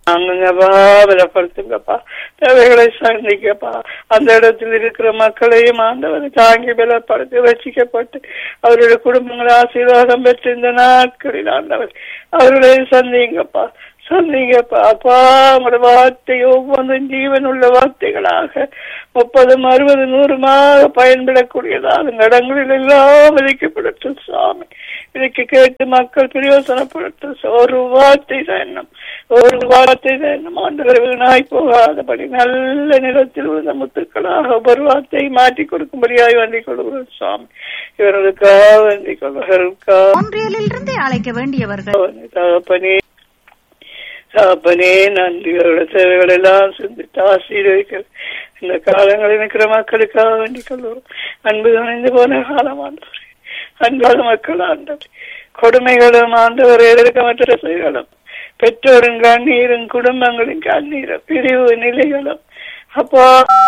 அங்கங்கப்பா பலப்படுத்துங்கப்பா தேவைகளை சந்திக்கப்பா அந்த இடத்தில் இருக்கிற மக்களையும் ஆண்டவரை தாங்கி பலப்படுத்தி ரசிக்கப்பட்டு அவருடைய குடும்பங்களை ஆசீர்வாதம் பெற்று இந்த நாட்களில் ஆண்டவர் அவர்களை சந்திங்கப்பா சந்திங்கப்பா அப்பா உங்களோட வார்த்தை ஒவ்வொன்றும் ஜீவன் உள்ள வார்த்தைகளாக முப்பதும் அறுபது நூறுமாக பயன்படக்கூடியதாக இடங்களில் எல்லாம் விதிக்கப்படட்டும் சாமி இதுக்கு கேட்டு மக்கள் பிரயோசனப்படட்டும் ஒரு வார்த்தை தான் ஒரு வார்த்தை தான் ஆண்டவர் வீணாய் போகாதபடி நல்ல நிலத்தில் விழுந்த முத்துக்களாக ஒரு வார்த்தையை மாற்றி கொடுக்கும்படியாய் வேண்டிக் கொள்கிறோம் சாமி இவர்களுக்காக வேண்டிக் கொள்வர்களுக்காக ஒன்றியலில் இருந்து அழைக்க வேண்டியவர்கள் தகப்பனே தகப்பனே நன்றி அவருடைய தேவைகள் எல்லாம் சிந்தித்து ஆசீர்வதிக்க இந்த காலங்களில் இருக்கிற மக்களுக்காக வேண்டிக் கொள்வோம் அன்பு துணைந்து போன காலம் ஆண்டவர் அன்பான மக்கள் ஆண்டவர் கொடுமைகளும் ஆண்டவர் எதிர்க்கமற்ற செயல்களும் பெற்றோரும் கண்ணீரும் குடும்பங்களின் கண்ணீரும் பிரிவு நிலைகளும் அப்பா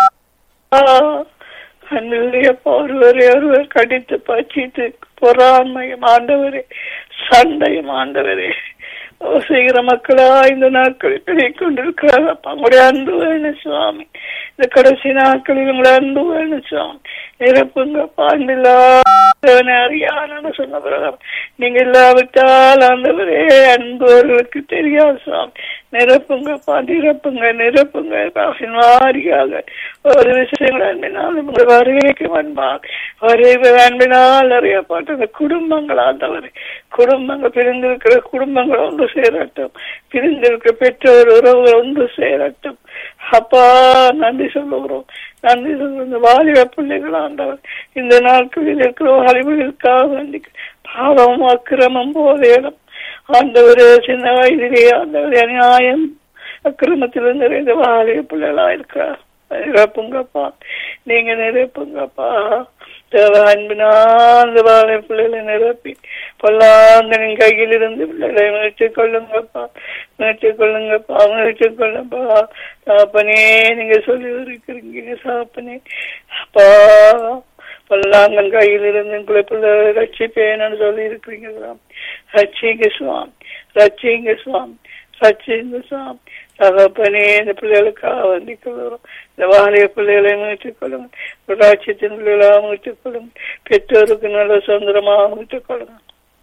அன்பில்லையப்பா ஒருவரை ஒருவர் கடித்து பச்சித்து பொறாமையும் ஆண்டவரே சண்டையும் ஆண்டவரே செய்கிற மக்களா இந்த நாட்களில் பெருகிக் கொண்டிருக்கிறார் அப்பா உங்களுடைய அன்பு வேணும் சுவாமி இந்த கடைசி நாட்களில் உங்களுடைய அன்பு வேணும் சுவாமி நிரப்புங்க பாண்டில்லாதவனை அறியானு சொன்ன பிரதம் நீங்க இல்லாவிட்டால் ஆண்டவரே அன்பு அவர்களுக்கு தெரியாது சுவாமி நிரப்புங்கப்பா நிரப்புங்க நிரப்புங்க வாரியாக ஒரு விஷயங்கள் அன்பினால் உங்கள் வருகைக்கு வந்தால் வரைவு அன்பினால் அறியப்பட்ட அந்த குடும்பங்கள் ஆண்டவரே குடும்பங்கள் பிரிந்திருக்கிற குடும்பங்கள் ஒன்று சேரட்டும் பிரிந்திருக்கிற பெற்றோர் உறவுகள் ஒன்று சேரட்டும் அப்பா நன்றி சொல்லுகிறோம் நன்றி சொல்லுகிறோம் இந்த வாலிப பிள்ளைகள் ஆண்டவர் இந்த நாட்களில் இருக்கிற வாலிபர்களுக்காக வேண்டி பாவம் அக்கிரமம் போதையிடம் ஆண்டவர் சின்ன வயதிலே ஆண்டவர் அநியாயம் அக்கிரமத்தில் நிறைந்த வாலிப பிள்ளைகளா இருக்கிறார் நிரப்புங்கப்பா நீங்க நிரப்புங்கப்பா தேவ அன்பினால் அந்த வாழை பிள்ளைகளை நிரப்பி பொல்லாந்தனின் கையில் இருந்து பிள்ளைகளை மீட்டுக் கொள்ளுங்கப்பா மீட்டுக் கொள்ளுங்கப்பா மீட்டுக் கொள்ளுங்கப்பா சாப்பனே நீங்க சொல்லி இருக்கிறீங்க சாப்பனே அப்பா பொல்லாங்கன் கையில் இருந்து உங்களை பிள்ளை ரட்சிப்பேன்னு சொல்லி இருக்கிறீங்களா ரட்சிங்க சுவாமி ரட்சிங்க சுவாமி ரட்சிங்க சுவாமி தகப்பனே இந்த பிள்ளைகளுக்காக வந்து கொள்ளுறோம் இந்த வாலிய பிள்ளைகளை மீட்டுக் கொள்ளுங்க ராட்சியத்தின் பிள்ளைகளாக மீட்டுக் கொள்ளுங்க பெற்றோருக்கு நல்ல சுதந்திரமாக மீட்டுக் கொள்ளுங்க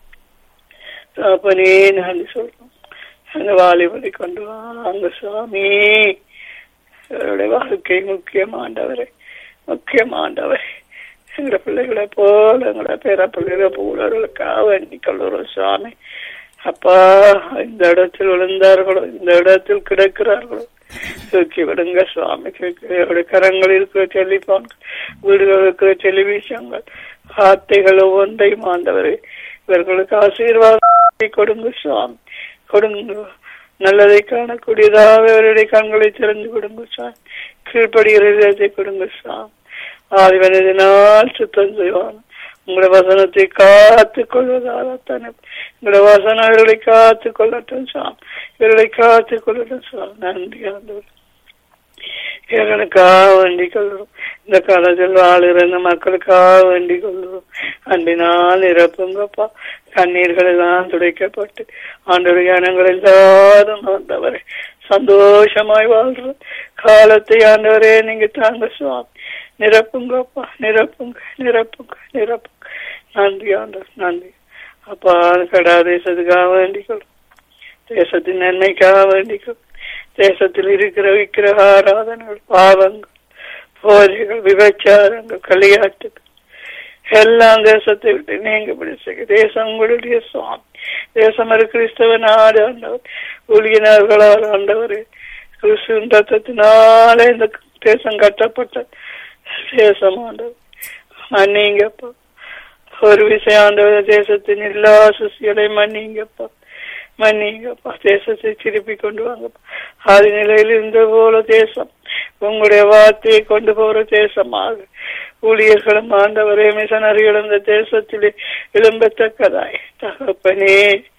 தகப்பனே நான் சொல்றோம் அந்த வாலிபடி கொண்டு வாங்க சுவாமி அவருடைய வாழ்க்கை முக்கியமாண்டவரே முக்கியமாண்டவரே எங்களை பிள்ளைகளை போல எங்களை பேர பிள்ளைகளை போலவர்களுக்காக வேண்டி கொள்ளுறோம் சுவாமி அப்பா இந்த இடத்தில் விழுந்தார்களோ இந்த இடத்தில் கிடக்கிறார்களோ தூக்கி விடுங்க சுவாமி அவருடைய கரங்களில் இருக்கிற டெலிபோன் வீடுகள் இருக்கிற டெலிவிஷன்கள் வார்த்தைகள் ஒவ்வொன்றையும் ஆண்டவரை இவர்களுக்கு ஆசீர்வாதத்தை கொடுங்க சுவாமி கொடுங்க நல்லதை காணக்கூடியதாக அவருடைய கண்களை திறந்து கொடுங்க சுவாமி கீழ்படுகிறதை கொடுங்க சுவாமி ஆதிவனதினால் சுத்தம் செய்வான் உங்களுடைய வசனத்தை காத்து கொள்வதாக தானே உங்களுடைய வசனம் இவர்களை காத்து கொள்ளட்டும் சாம் இவர்களை காத்து கொள்ளட்டும் சாம் நன்றி ஆண்டவர் இவர்களுக்காக வேண்டிக் கொள்கிறோம் இந்த காலத்தில் வாழுகிற இந்த மக்களுக்காக வேண்டிக் கொள்கிறோம் அன்பினால் நிரப்புங்கப்பா கண்ணீர்கள் எல்லாம் துடைக்கப்பட்டு ஆண்டோடைய இனங்கள் எல்லாரும் ஆண்டவரை சந்தோஷமாய் வாழ்ற காலத்தை ஆண்டவரே நீங்க தாங்க சுவாமி நிரப்புங்கப்பா நிரப்புங்க நிரப்புங்க நிரப்புங்க நன்றி ஆண்டவர் நன்றி அப்பா கடா தேசத்துக்காக வேண்டிக்கொள்ளும் தேசத்தின் நன்மைக்காக வேண்டிக்கொள்ளும் தேசத்தில் இருக்கிற விக்கிரக ஆராதனைகள் பாவங்கள் போதைகள் விபச்சாரங்கள் களியாட்டுகள் எல்லாம் தேசத்தை விட்டு நீங்க பிடிச்ச தேசம் உங்களுடைய சுவாமி தேசம் ஒரு கிறிஸ்தவ நாடு ஆண்டவர் ஊழியனர்களால் ஆண்டவர் கிறிஸ்துவின் தத்துவத்தினால இந்த தேசம் கட்டப்பட்ட தேசம் ஆண்டவர் மன்னிங்கப்பா ஒரு விஷயம் ஆண்டவர் தேசத்தின் எல்லா சுசிகளையும் மன்னிங்கப்பா மன்னிங்கப்பா தேசத்தை திருப்பி கொண்டு வாங்கப்பா ஆதி நிலையில் இருந்த போல தேசம் உங்களுடைய வார்த்தையை கொண்டு போற தேசமாக ஊழியர்களும் ஆண்டவரே மிஷனரிகளும் இந்த தேசத்திலே எழும்பத்தக்கதாய் தகப்பனே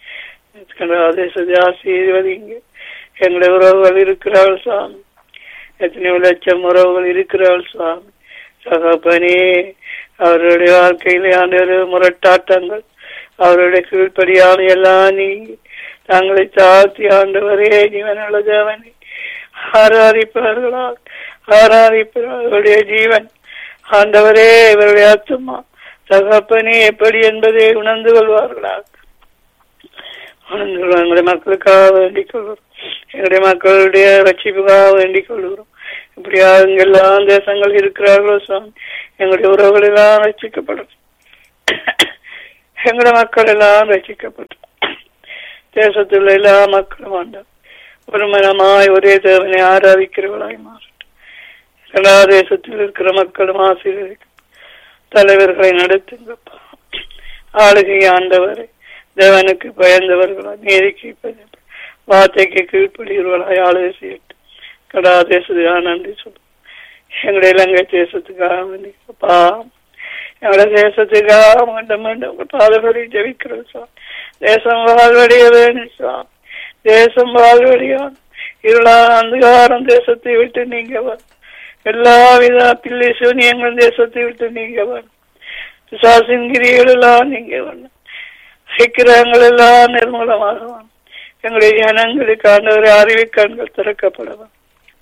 தேசத்தை ஆசீர்வதிங்க எங்களுடைய உறவுகள் இருக்கிறார்கள் சாமி எத்தனையோ லட்சம் உறவுகள் இருக்கிறார்கள் சுவாமி தகப்பனே அவருடைய வாழ்க்கையிலே ஆண்டவர் முரட்டாட்டங்கள் அவருடைய கீழ்ப்படியான எல்லாம் நீங்கி தங்களை தாழ்த்தி ஆண்டவரே ஜீவனுள்ள தேவனை ஆராதிப்பார்களா ஆராதிப்பார் அவருடைய ஜீவன் ஆண்டவரே இவருடைய ஆத்துமா தகப்பனே எப்படி என்பதை உணர்ந்து கொள்வார்களா உணர்ந்து கொள்வார். எங்களுடைய மக்களுக்காக வேண்டிக் கொள்கிறோம் எங்களுடைய மக்களுடைய ரட்சிப்புக்காக வேண்டிக் கொள்கிறோம் இப்படியா எங்கெல்லாம் தேசங்கள் இருக்கிறார்களோ சுவாமி எங்களுடைய உறவுகள் எல்லாம் ரட்சிக்கப்படும் எங்களுடைய மக்கள் எல்லாம் ரட்சிக்கப்படும் தேசத்தில் உள்ள எல்லா மக்களும் ஆண்டவர் ஒரு மனமாய் ஒரே தேவனை ஆராதிக்கிறவளாய் மாறட்டும் எல்லா தேசத்தில் இருக்கிற மக்களும் ஆசீர்வதிக்கும் தலைவர்களை நடத்துங்கப்பா ஆளுகை ஆண்டவரை தேவனுக்கு பயந்தவர்களா நீதிக்கு பயந்த வார்த்தைக்கு கீழ்ப்படுகிறவர்களாய் ஆளுகை செய்யட்டும் கடா தேசத்துக்காக நன்றி சொல்லும் எங்களுடைய இலங்கை தேசத்துக்காக வேண்டி அப்பா எங்களுடைய தேசத்துக்காக மீண்டும் மீண்டும் உங்கள் பாதபடி ஜெபிக்கிறோம் சார் தேசம் வாழ்வடைய வேணும் சார் தேசம் வாழ்வடையான் இருளா அந்தகாரம் தேசத்தை விட்டு நீங்க வரும் எல்லாவித பிள்ளை சூனியங்கள் தேசத்தை விட்டு நீங்க வரும் பிசாசின் கிரிகள் எல்லாம் நீங்க வரணும் விக்கிரகங்கள் எல்லாம் நிர்மூலமாக வரும் எங்களுடைய ஜனங்களுக்கு ஆண்டவரை அறிவு கண்கள் திறக்கப்படவும்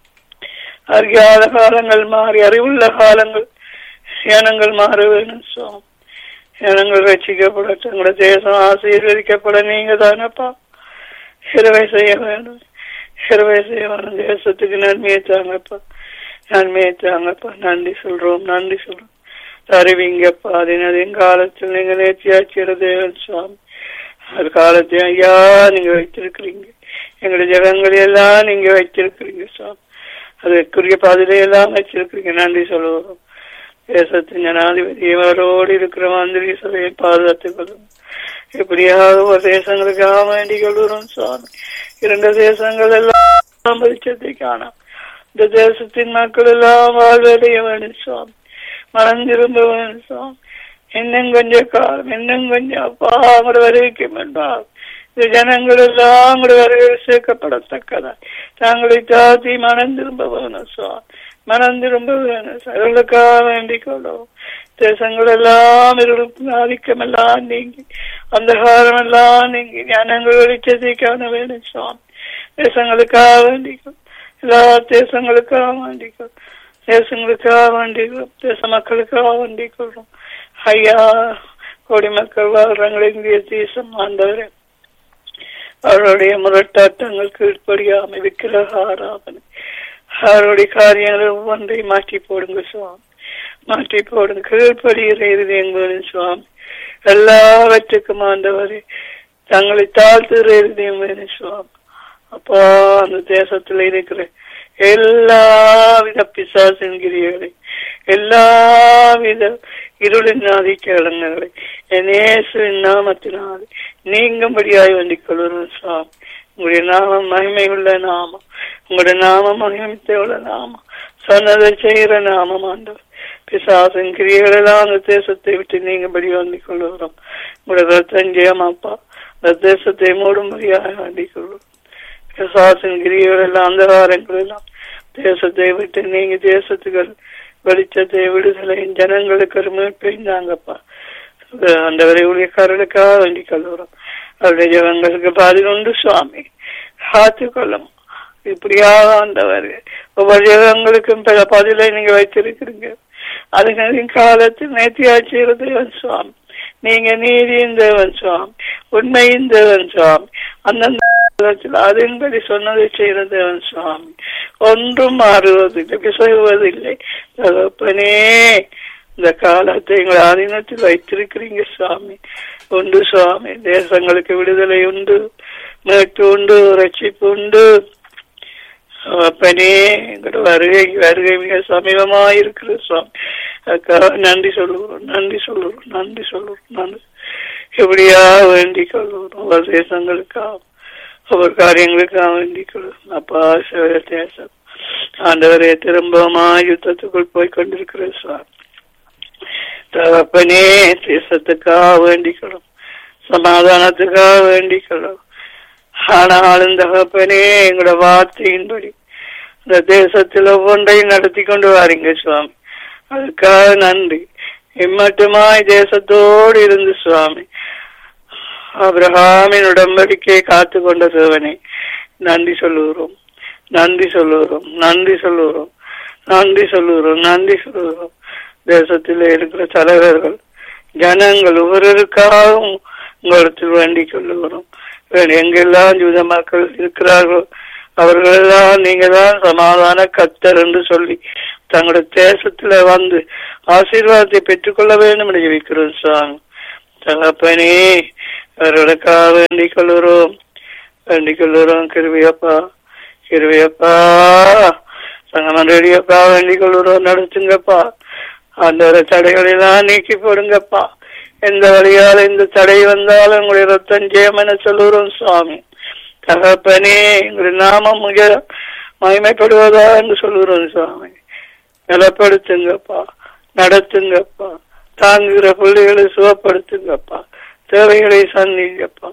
அறியாத காலங்கள் மாறி அறிவுள்ள காலங்கள் ஜனங்கள் மாற வேணும் சுவாமி ஜனங்கள் ரசிக்கப்படட்டும் எங்களுடைய தேசம் ஆசீர்வதிக்கப்பட நீங்க தானப்பா சிறுவை செய்ய வேண்டும் சிறுவை செய்ய வேணும் தேசத்துக்கு நன்மையை தாங்கப்பா நன்மையை தாங்கப்பா நன்றி சொல்றோம் நன்றி சொல்றோம் அறிவிங்கப்பா அதினதின் காலத்தில் நீங்க நேர்த்தியாச்சிற தேவன் சுவாமி அது காலத்தை ஐயா நீங்க வைத்திருக்கிறீங்க எங்களுடைய ஜெகங்களை எல்லாம் நீங்க வைத்திருக்கிறீங்க சுவாமி அதற்குரிய பாதையில எல்லாம் வச்சிருக்கிறீங்க நன்றி சொல்லுவோம் தேசத்தின் ஜனாதிபதி அவரோடு இருக்கிற மந்திரி சபையை பாதுகாத்துக் கொள்ளும் எப்படியாவது ஒரு தேசங்களுக்காக வேண்டிக் கொள்கிறோம் சுவாமி இரண்டு தேசங்கள் எல்லாம் வெளிச்சத்தை காணாம் இந்த தேசத்தின் மக்கள் எல்லாம் வாழ்வடைய வேண்டும் சுவாமி மனம் திரும்ப வேண்டும் சுவாமி இன்னும் கொஞ்சம் காலம் இன்னும் கொஞ்சம் அப்பா கூட வருவிக்கும் என்றால் இந்த ஜனங்கள் எல்லாம் கூட வருகையில் சேர்க்கப்படத்தக்கதா தங்களை தாத்தி மனம் திரும்ப வேணும் சுவாமி மனம் திரும்ப வேணும் அவர்களுக்காக வேண்டிக் கொள்ளும் தேசங்கள் எல்லாம் இருளுக்கும் ஆதிக்கம் எல்லாம் நீங்கி அந்த காலம் எல்லாம் நீங்கி ஞானங்கள் வெளிச்சத்தை காண வேணும் சுவாமி தேசங்களுக்காக வேண்டிக்கும் எல்லா தேசங்களுக்காக வேண்டிக்கும் தேசங்களுக்காக வேண்டிக்கிறோம் தேச மக்களுக்காக வேண்டிக் கொள்றோம் ஐயா கோடி மக்கள் வாழ்றாங்க இந்திய தேசம் ஆண்டவரே அவருடைய முரட்டாட்டங்கள் கீழ்ப்படியாமை விக்கிரக ஆராதனை அவருடைய காரியங்கள் ஒவ்வொன்றை மாற்றி போடுங்க சுவாமி மாற்றி போடுங்க கீழ்ப்படுகிற இருதயங்களும் சுவாமி எல்லாவற்றுக்கும் ஆண்டவரே தங்களை தாழ்த்துகிற இருதயம் வேணும் சுவாமி அப்பா அந்த தேசத்துல இருக்கிற எல்லாவித பிசாசின் கிரிகளை எல்லாவித இருளின் ஆதிக்கங்களை நேசுவின் நாமத்தினால் நீங்கும்படியாய் வேண்டிக் கொள்வதும் சுவாமி உங்களுடைய நாமம் மகிமை உள்ள நாமம் உங்களுடைய நாமம் மகிமித்த உள்ள நாமம் சொன்னதை செய்கிற நாமம் ஆண்டவர் பிசாசின் கிரியைகள் எல்லாம் அந்த தேசத்தை விட்டு நீங்கும்படி வேண்டிக் கொள்கிறோம் உங்களுடைய ரத்தஞ்சயம் அப்பா அந்த தேசத்தை மூடும்படியாக வேண்டிக் கொள்வோம் பிசாசின் கிரியைகள் எல்லாம் அந்தகாரங்கள் எல்லாம் தேசத்தை விட்டு நீங்க தேசத்துகள் வெளிச்சத்தை விடுதலையும் ஜனங்களுக்கு ஒரு மீட்பையும் தாங்கப்பா அந்த ஊழியக்காரர்களுக்காக வேண்டி கல்லுறோம் அவருடைய ஜனங்களுக்கு பதில் உண்டு சுவாமி காத்துக்கொள்ளும் இப்படியாக ஆண்டவர் ஒவ்வொரு ஜனங்களுக்கும் பல பதிலை நீங்க வைத்திருக்கிறீங்க அதுகளின் காலத்தில் நேர்த்தியாட்சியர் தேவன் சுவாமி நீங்க நீதியின் தேவன் சுவாமி உண்மையின் தேவன் சுவாமி அந்தந்த அதன்படி சொன்னதை செய்கிற தேவன் சுவாமி ஒன்றும் மாறுவதில்லை பிசகுவதில்லை தகப்பனே இந்த காலத்தை எங்கள் ஆதீனத்தில் வைத்திருக்கிறீங்க சுவாமி உண்டு சுவாமி தேசங்களுக்கு விடுதலை உண்டு மீட்பு உண்டு ரட்சிப்பு உண்டு அப்பனே எங்களோட வருகை வருகை மிக சமீபமா இருக்கிற சுவாமி அதுக்காக நன்றி சொல்லுகிறோம் நன்றி சொல்லுகிறோம் நன்றி சொல்லுகிறோம் நன்றி எப்படியா வேண்டிக் கொள்ளுகிறோம் ஒவ்வொரு தேசங்களுக்காக ஒவ்வொரு காரியங்களுக்காக வேண்டிக் கொள்ளும் அப்பா சிவர தேசம் ஆண்டவரே திரும்பமா யுத்தத்துக்குள் போய் கொண்டிருக்கிற சுவாமி தகப்பனே தேசத்துக்காக வேண்டிக்கணும் சமாதானத்துக்காக வேண்டிக்கணும் ஆனாலும் தகப்பனே எங்களோட வார்த்தையின்படி இந்த தேசத்தில் ஒவ்வொன்றையும் நடத்தி கொண்டு வாரீங்க சுவாமி அதுக்காக நன்றி இம்மட்டுமாய் தேசத்தோடு இருந்து சுவாமி அபிரஹாமின் உடம்படிக்கையை காத்து கொண்ட தேவனை நன்றி சொல்லுகிறோம் நன்றி சொல்லுகிறோம் நன்றி சொல்லுகிறோம் நன்றி சொல்லுகிறோம் நன்றி சொல்லுகிறோம் தேசத்தில் இருக்கிற தலைவர்கள் ஜனங்கள் ஒவ்வொருவருக்காகவும் உங்களிடத்தில் வேண்டிக் கொள்ளுகிறோம் எங்கெல்லாம் யூத மக்கள் இருக்கிறார்களோ அவர்களெல்லாம் நீங்க தான் சமாதான கத்தர் என்று சொல்லி தங்களுடைய தேசத்துல வந்து ஆசீர்வாதத்தை பெற்றுக்கொள்ள வேண்டும் என்று ஜெபிக்கிறோம் சுவாமி தகப்பனே அவர்களுக்காக வேண்டிக் கொள்கிறோம் வேண்டிக் கொள்கிறோம் கிருவியப்பா கிருவியப்பா சங்கமன் ரெடியப்பா வேண்டிக் கொள்கிறோம் நடத்துங்கப்பா அந்த தடைகளெல்லாம் நீக்கி போடுங்கப்பா எந்த வழியால இந்த தடை வந்தாலும் உங்களுடைய ரத்தம் ஜெயம் என சொல்லுகிறோம் சுவாமி தகப்பனே எங்களுடைய நாமம் மிக மகிமைப்படுவதா என்று சொல்லுகிறோம் சுவாமி நிலப்படுத்துங்கப்பா நடத்துங்கப்பா தாங்குகிற பிள்ளைகளை சுகப்படுத்துங்கப்பா தேவைகளை சந்திங்கப்பா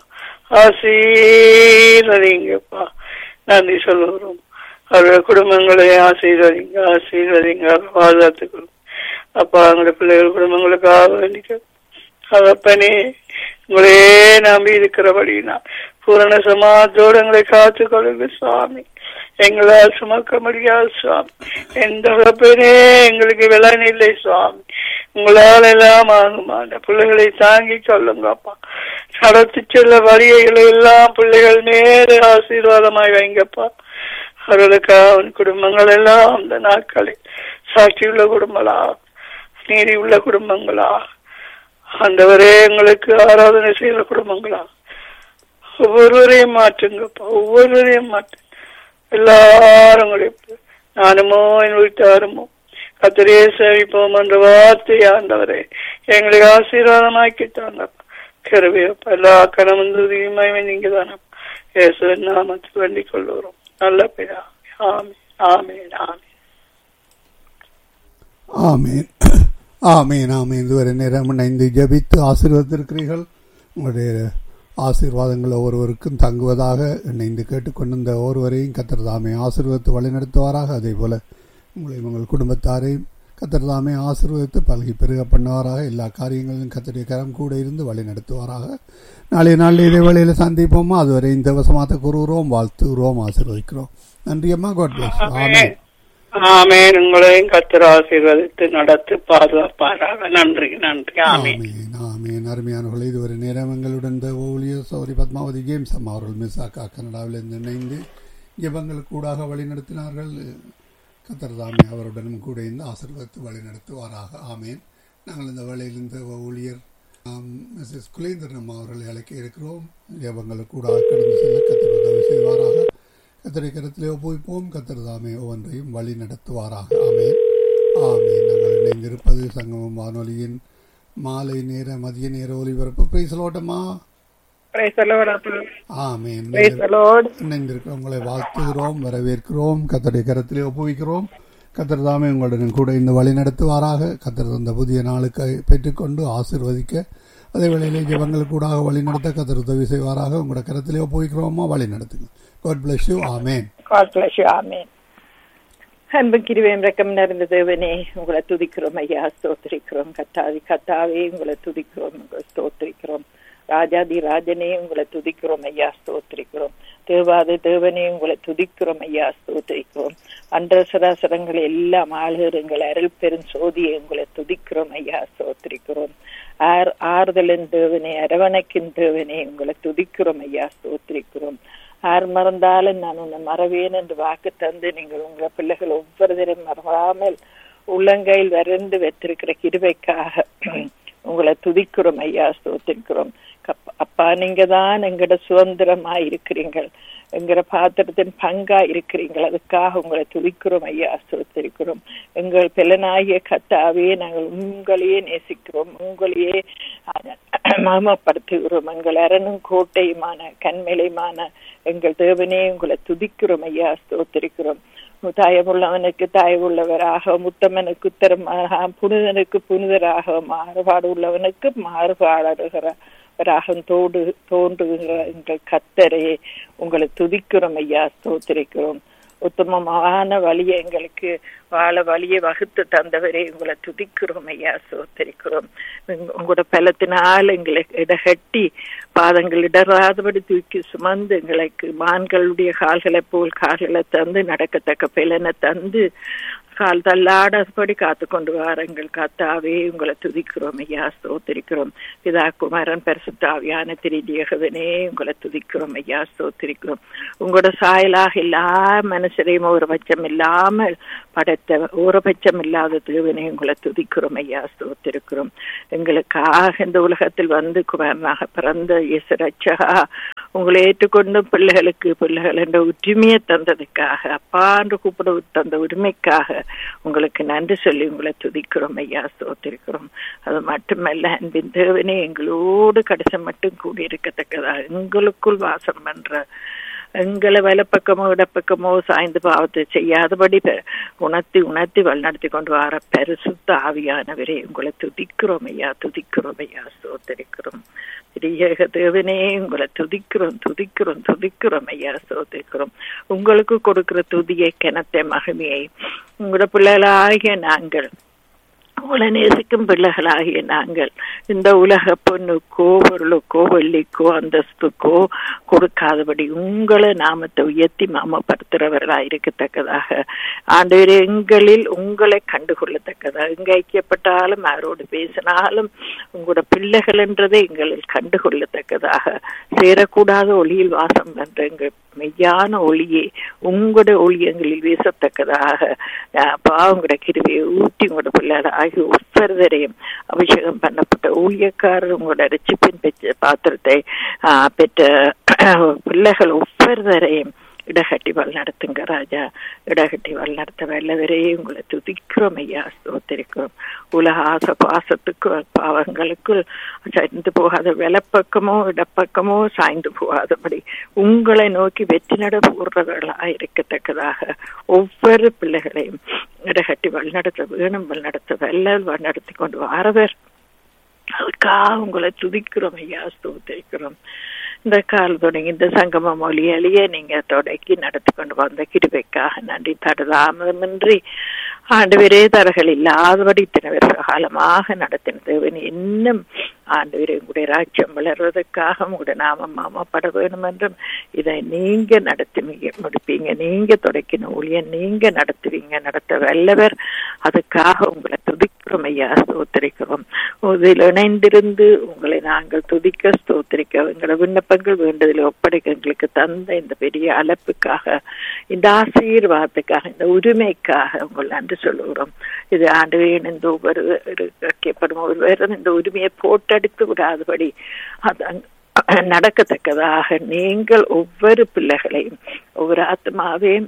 ஆசீர்வதிங்கப்பா நன்றி சொல்லுகிறோம் அவருடைய குடும்பங்களை ஆசீர்வதிங்க ஆசீர்வதிங்க பாதுகாத்துக்கணும் அப்பா அவங்களுடைய பிள்ளைகள் குடும்பங்களுக்காக வேண்டிக்க தகப்பனே உங்களே நம்பி இருக்கிறபடினா பூரண சமாதோடு எங்களை காத்துக் கொள்ளுங்க சுவாமி எங்களால் சுமக்க முடியாது சுவாமி எந்த தகப்பனே எங்களுக்கு விலன் இல்லை சுவாமி உங்களால் எல்லாம் ஆகுமா அந்த பிள்ளைகளை தாங்கி சொல்லுங்கப்பா நடத்தி செல்ல வழிகளை எல்லாம் பிள்ளைகள் நேர ஆசீர்வாதமாய் வைங்கப்பா அவர்களுக்கு அவன் குடும்பங்கள் எல்லாம் அந்த நாட்களில் சாட்சியுள்ள குடும்பங்களா நீதி உள்ள குடும்பங்களா ஆண்டவரே எங்களுக்கு ஆராதனை செய்கிற குடும்பங்களா ஒவ்வொருவரையும் மாற்றுங்கப்பா ஒவ்வொருவரையும் மாற்று எல்லாரும் நானுமோ என் வீட்டாருமோ கத்திரே சேவிப்போம் என்ற வார்த்தை ஆண்டவரே எங்களுக்கு ஆசீர்வாதமாக்கி தாங்கப்பா கருவியப்பா எல்லா கணவந்துரியுமே நீங்க தானே இயேசுவின் நாமத்தில் வேண்டிக் கொள்ளுகிறோம் நல்ல பிதா ஆமே ஆமே ஆமே ஆமேன் ஆமேன் ஆமேன் இதுவரை நேரம் இணைந்து ஜபித்து ஆசீர்வதித்திருக்கிறீர்கள் உங்களுடைய ஆசீர்வாதங்கள் ஒவ்வொருவருக்கும் தங்குவதாக இணைந்து கேட்டுக்கொண்டிருந்த ஒருவரையும் கத்திரதாமே ஆசீர்வதித்து வழிநடத்துவாராக அதே போல உங்களையும் உங்கள் குடும்பத்தாரையும் கத்திரதாமே ஆசீர்வதித்து பல்கி பெருக பண்ணுவாராக எல்லா காரியங்களிலும் கத்தருடைய கரம் கூட இருந்து வழி நடத்துவாராக நாளைய நாளில் இதே வேளையில் சந்திப்போமா அதுவரை இந்த வசமாத்த கூறுகிறோம் வாழ்த்துகிறோம் ஆசீர்வதிக்கிறோம் நன்றி அம்மா காட் பிளஸ் ஆமேன் ஆமேன் உங்களையும் கத்தர் ஆசீர்வதித்து நடத்து பாதுகாப்பாராக நன்றி நன்றி ஆமேன் ஆமீன் ஆமீன் அருமையானவர்கள் இதுவரை நேரம் எங்களுடன் இந்த ஊழியர் சௌரி பத்மாவதி கேம்ஸ் அம்மா அவர்கள் மிஸ்ஸாக்கா கனடாவிலிருந்து இணைந்து ஜெபங்கள் கூடாக வழிநடத்தினார்கள் கத்தர்தாமி அவருடனும் கூட இருந்து ஆசீர்வதித்து வழிநடத்துவாராக ஆமேன் நாங்கள் இந்த வேளையில் இந்த ஊழியர் மிஸ்ஸஸ் குலேந்திரன் அம்மா அவர்களை அழைக்க இருக்கிறோம் ஜெபங்கள் கூடாக கடந்து செல்ல கத்தர் உதவி செய்வாராக கத்தரை கருத்திலே ஒப்புவிப்போம் கத்தர் தாமே ஒவ்வொன்றையும் வழி நடத்துவாராக ஆமேன் ஆமேன் நாங்கள் இணைந்திருப்பது சங்கமம் வானொலியின் மாலை நேர மதிய நேர ஒலிபரப்பு பிரைஸ் லோட்டமா ஆமேன் இணைந்திருக்கிறோம் உங்களை வாழ்த்துகிறோம் வரவேற்கிறோம் கத்தருடைய கரத்திலே ஒப்புவிக்கிறோம் கத்தர் தாமே உங்களுடன் கூட இந்த வழி நடத்துவாராக கத்தர் தந்த புதிய நாளுக்கு பெற்றுக்கொண்டு ஆசிர்வதிக்க அதே வேளையிலே ஜபங்கள் கூடாக வழி நடத்த கத்தர் உதவி செய்வாராக உங்களோட கரத்திலே ஒப்புவிக்கிறோமா வழி நடத்துங்க God bless you. Amen. God bless you. Amen. அன்பு கிருவேம் ரக்கம் நிறைந்த தேவனே உங்களை துதிக்கிறோம் ஐயா ஸ்தோத்திரிக்கிறோம் கத்தாதி கத்தாவே உங்களை துதிக்கிறோம் உங்களை ஸ்தோத்திரிக்கிறோம் ராஜாதி ராஜனே உங்களை துதிக்கிறோம் ஐயா ஸ்தோத்திரிக்கிறோம் தேவாதி தேவனே உங்களை துதிக்கிறோம் ஐயா ஸ்தோத்திரிக்கிறோம் அன்ற சராசரங்கள் எல்லாம் ஆளுகிறங்கள் அருள் பெரும் சோதியை உங்களை துதிக்கிறோம் ஐயா ஸ்தோத்திரிக்கிறோம் ஆர் ஆறுதலின் தேவனே அரவணைக்கின் தேவனே உங்களை துதிக்கிறோம் ஐயா ஸ்தோத்திரிக்கிறோம் யார் மறந்தாலும் நான் உன்னை மறவேன் என்று வாக்கு தந்து நீங்கள் உங்களை பிள்ளைகள் ஒவ்வொருத்தரும் மறவாமல் உள்ளங்கையில் வரைந்து வைத்திருக்கிற கிருபைக்காக உங்களை துதிக்கிறோம் ஐயா ஸ்தோத்திருக்கிறோம் அப்பா நீங்க தான் எங்கட சுதந்திரமா இருக்கிறீங்கள் எங்கிற பாத்திரத்தின் பங்கா இருக்கிறீங்கள் அதுக்காக உங்களை துதிக்கிறோம் ஐயா ஸ்தோத்திருக்கிறோம் எங்கள் பிள்ளனாகிய கத்தாவே நாங்கள் உங்களையே நேசிக்கிறோம் உங்களையே மகமப்படுத்துகிறோம் எங்கள் அரணும் கோட்டையுமான கண்மலையுமான எங்கள் தேவனே உங்களை துதிக்கிறோம் ஐயா ஸ்தோத்திருக்கிறோம் தாயமுள்ளவனுக்கு தாயவுள்ளவராக முத்தமனுக்கு உத்தரமாக புனிதனுக்கு புனிதராக மாறுபாடு உள்ளவனுக்கு மாறுபாடுகிறவராக தோடு தோன்றுகிற எங்கள் கத்தரே உங்களை துதிக்கிறோம் ஐயா ஸ்தோத்திரிக்கிறோம் உத்தமமான வழியை எங்களுக்கு வாழ வழியை வகுத்து தந்தவரே உங்களை துதிக்கிறோம் ஐயா சோத்தரிக்கிறோம் உங்களோட பலத்தினால் எங்களை இடகட்டி பாதங்கள் இடராதபடி தூக்கி சுமந்து எங்களுக்கு மான்களுடைய கால்களை போல் கால்களை தந்து நடக்கத்தக்க பலனை தந்து கால் தள்ளாடபடி காத்து கொண்டு வாருங்கள் காத்தாவே உங்களை துதிக்கிறோம் ஐயா ஸ்தோத்திரிக்கிறோம் பிதா குமாரன் பரிசுத்தாவியான திரிதியகவனே உங்களை துதிக்கிறோம் ஐயா ஸ்தோத்திரிக்கிறோம் உங்களோட சாயலாக எல்லா மனுஷரையும் ஒரு பட்சம் இல்லாமல் படைத்த ஒரு பட்சம் இல்லாத தேவனே உங்களை துதிக்கிறோம் ஐயா ஸ்தோத்திருக்கிறோம் எங்களுக்காக இந்த உலகத்தில் வந்து குமாரனாக பிறந்த இயேசு ரட்சகா உங்களை ஏற்றுக்கொண்டு பிள்ளைகளுக்கு பிள்ளைகள் என்ற உரிமையை தந்ததுக்காக அப்பா என்று கூப்பிட தந்த உரிமைக்காக உங்களுக்கு நன்றி சொல்லி உங்களை துதிக்கிறோம் ஐயா ஸ்தோத்திருக்கிறோம் அது மட்டுமல்ல அன்பின் தேவனே எங்களோடு கடைசி மட்டும் கூடியிருக்கத்தக்கதா எங்களுக்குள் வாசம் பண்ற எங்களை வலப்பக்கமோ இடப்பக்கமோ சாய்ந்து பாவத்தை செய்யாதபடி உணர்த்தி உணர்த்தி வழிநடத்தி கொண்டு வர பரிசுத்த ஆவியானவரே உங்களை துதிக்கிறோம் ஐயா துதிக்கிறோம் ஐயா சோதரிக்கிறோம் திரியக தேவனே உங்களை துதிக்கிறோம் துதிக்கிறோம் துதிக்கிறோம் ஐயா சோதிக்கிறோம் உங்களுக்கு கொடுக்கிற துதியை கிணத்தை மகிமையை உங்களோட பிள்ளைகளாகிய நாங்கள் உங்களை நேசிக்கும் பிள்ளைகளாகிய நாங்கள் இந்த உலக பொண்ணுக்கோ பொருளுக்கோ வெள்ளிக்கோ அந்தஸ்துக்கோ கொடுக்காதபடி உங்களை நாமத்தை உயர்த்தி மாமப்படுத்துறவர்களா இருக்கத்தக்கதாக ஆண்டவர் எங்களில் உங்களை கண்டுகொள்ளத்தக்கதாக எங்க ஐக்கியப்பட்டாலும் யாரோடு பேசினாலும் உங்களோட பிள்ளைகள் என்றதை எங்களில் கண்டுகொள்ளத்தக்கதாக சேரக்கூடாத ஒளியில் வாசம் பண்ற எங்க மெய்யான ஒளியே உங்களோட ஒளி எங்களில் வீசத்தக்கதாக அப்பா உங்களோட கிருவியை ஊட்டி உங்களோட பிள்ளைகள் ஆகிய ஒவ்வொருவரையும் அபிஷேகம் பண்ணப்பட்ட ஊழியக்காரர் உங்களோட ரட்சிப்பின் பெற்ற பாத்திரத்தை பெற்ற பிள்ளைகள் ஒவ்வொருவரையும் இடகட்டி வல் நடத்துங்க ராஜா இடகட்டி வல் நடத்த வல்லவரே உங்களை துதிக்கிறோம் ஐயா ஸ்தோத்திரிக்கிறோம் உலக ஆச பாசத்துக்கு பாவங்களுக்குள் சாய்ந்து போகாத வெலப்பக்கமோ இடப்பக்கமோ சாய்ந்து போகாதபடி உங்களை நோக்கி வெற்றி நட போடுறவர்களா இருக்கத்தக்கதாக ஒவ்வொரு பிள்ளைகளையும் இடகட்டி வழிநடத்த வேணும் வழிநடத்த வல்லல் வழிநடத்தி கொண்டு வாரவர் அதுக்காக உங்களை துதிக்கிறோம் ஐயா ஸ்தோத்திரிக்கிறோம் இந்த கால் தொடங்கி இந்த சங்கம மொழியாலேயே நீங்க தொடக்கி நடத்தி கொண்டு வந்த கிருபைக்காக நன்றி தடுதாமதமின்றி ஆண்டு தரகள் இல்லாதபடி இத்தனை வருஷ காலமாக நடத்தின தேவன் இன்னும் ஆண்டு உங்களுடைய ராஜ்யம் வளர்வதற்காக உங்களுடைய நாமம் மாமப்பட வேணும் என்றும் இதை நீங்க நடத்தி முடிப்பீங்க நீங்க தொடக்கின ஊழியன் நீங்க நடத்துவீங்க நடத்த வல்லவர் அதுக்காக உங்களை துதிக்கிறோம் ஐயா ஸ்தோத்திரிக்கிறோம் இதில் இணைந்திருந்து உங்களை நாங்கள் துதிக்க ஸ்தோத்திரிக்க எங்களோட விண்ணப்பங்கள் வேண்டதில் ஒப்படைக்க எங்களுக்கு தந்த இந்த பெரிய அழைப்புக்காக இந்த ஆசீர்வாதத்துக்காக இந்த உரிமைக்காக உங்கள் நன்றி சொல்லுகிறோம் இது ஆண்டு இணைந்து ஒவ்வொரு வைக்கப்படும் ஒருவரும் இந்த உரிமையை போட்டடித்து விடாதபடி அது நடக்கத்தக்கதாக நீங்கள் ஒவ்வொரு பிள்ளைகளையும் ஒவ்வொரு ஆத்மாவையும்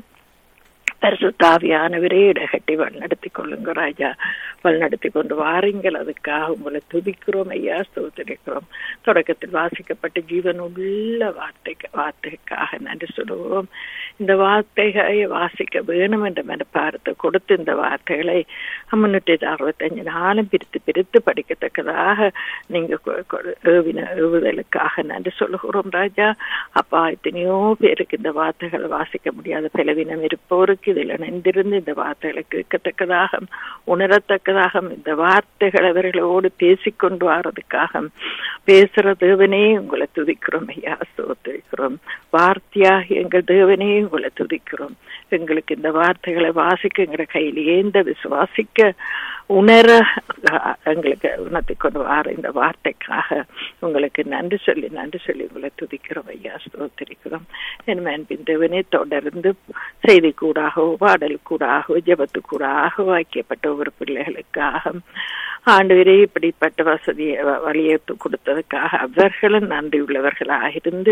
பரிசுத்தாவியானவரே இடகட்டி வழிநடத்தி கொள்ளுங்க ராஜா வழிநடத்தி கொண்டு வாருங்கள் அதுக்காக உங்களை துதிக்கிறோம் ஐயா ஸ்தோத்திரிக்கிறோம் தொடக்கத்தில் வாசிக்கப்பட்ட ஜீவன் உள்ள வார்த்தைக்கு வார்த்தைக்காக நன்றி சொல்லுவோம் இந்த வார்த்தைகளை வாசிக்க வேணும் என்ற மனப்பாரத்தை கொடுத்து இந்த வார்த்தைகளை முன்னூற்றி அறுபத்தஞ்சு நாளும் பிரித்து பிரித்து படிக்கத்தக்கதாக நீங்க ஏவின ஏவுதலுக்காக நன்றி சொல்லுகிறோம் ராஜா அப்பா எத்தனையோ பேருக்கு இந்த வார்த்தைகளை வாசிக்க முடியாத பலவீனம் இருப்போருக்கு இதில் இணைந்திருந்து இந்த வார்த்தைகளை கேட்கத்தக்கதாக உணரத்தக்கதாக இந்த வார்த்தைகள் அவர்களோடு பேசிக்கொண்டு வாரதுக்காக பேசுற தேவனே உங்களை துதிக்கிறோம் ஐயா சோத்திருக்கிறோம் வார்த்தையாக எங்கள் தேவனே உங்களை துதிக்கிறோம் எங்களுக்கு இந்த வார்த்தைகளை வாசிக்க எங்கிற கையில் ஏந்த விசுவாசிக்க உணர எங்களுக்கு உணர்த்தி கொண்டு வார இந்த வார்த்தைக்காக உங்களுக்கு நன்றி சொல்லி நன்றி சொல்லி உங்களை துதிக்கிறோம் ஐயா ஸ்தோத்திரிக்கிறோம் என் அன்பின் தேவனே தொடர்ந்து செய்தி கூடாகவோ பாடல் கூடாகவோ ஜபத்து கூடாகவோ வாக்கியப்பட்ட ஒவ்வொரு பிள்ளைகளுக்காக ஆண்டு இப்படிப்பட்ட வசதியை வழியை கொடுத்ததுக்காக அவர்களும் நன்றி உள்ளவர்களாக இருந்து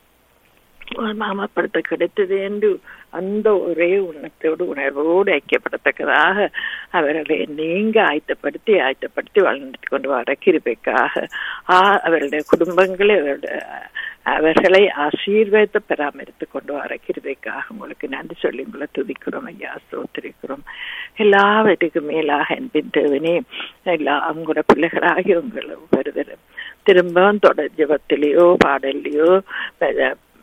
மாமப்படுத்த கிடைத்தது என்று அந்த ஒரே உணர்த்தோடு உணர்வோடு ஐக்கியப்படத்தக்கதாக அவர்களை நீங்க ஆயத்தப்படுத்தி ஆயத்தப்படுத்தி வளர்ந்து கொண்டு வர கிருபைக்காக அவருடைய குடும்பங்களை அவருடைய அவர்களை ஆசீர்வதித்து பராமரித்து கொண்டு வர கிருபைக்காக உங்களுக்கு நன்றி சொல்லி உங்களை துதிக்கிறோம் ஐயா சோத்திரிக்கிறோம் எல்லாவற்றுக்கும் மேலாக என்பின் தேவனே எல்லா உங்களோட பிள்ளைகளாகி உங்களை வருவரும் திரும்பவும் தொடர் ஜபத்திலேயோ பாடல்லையோ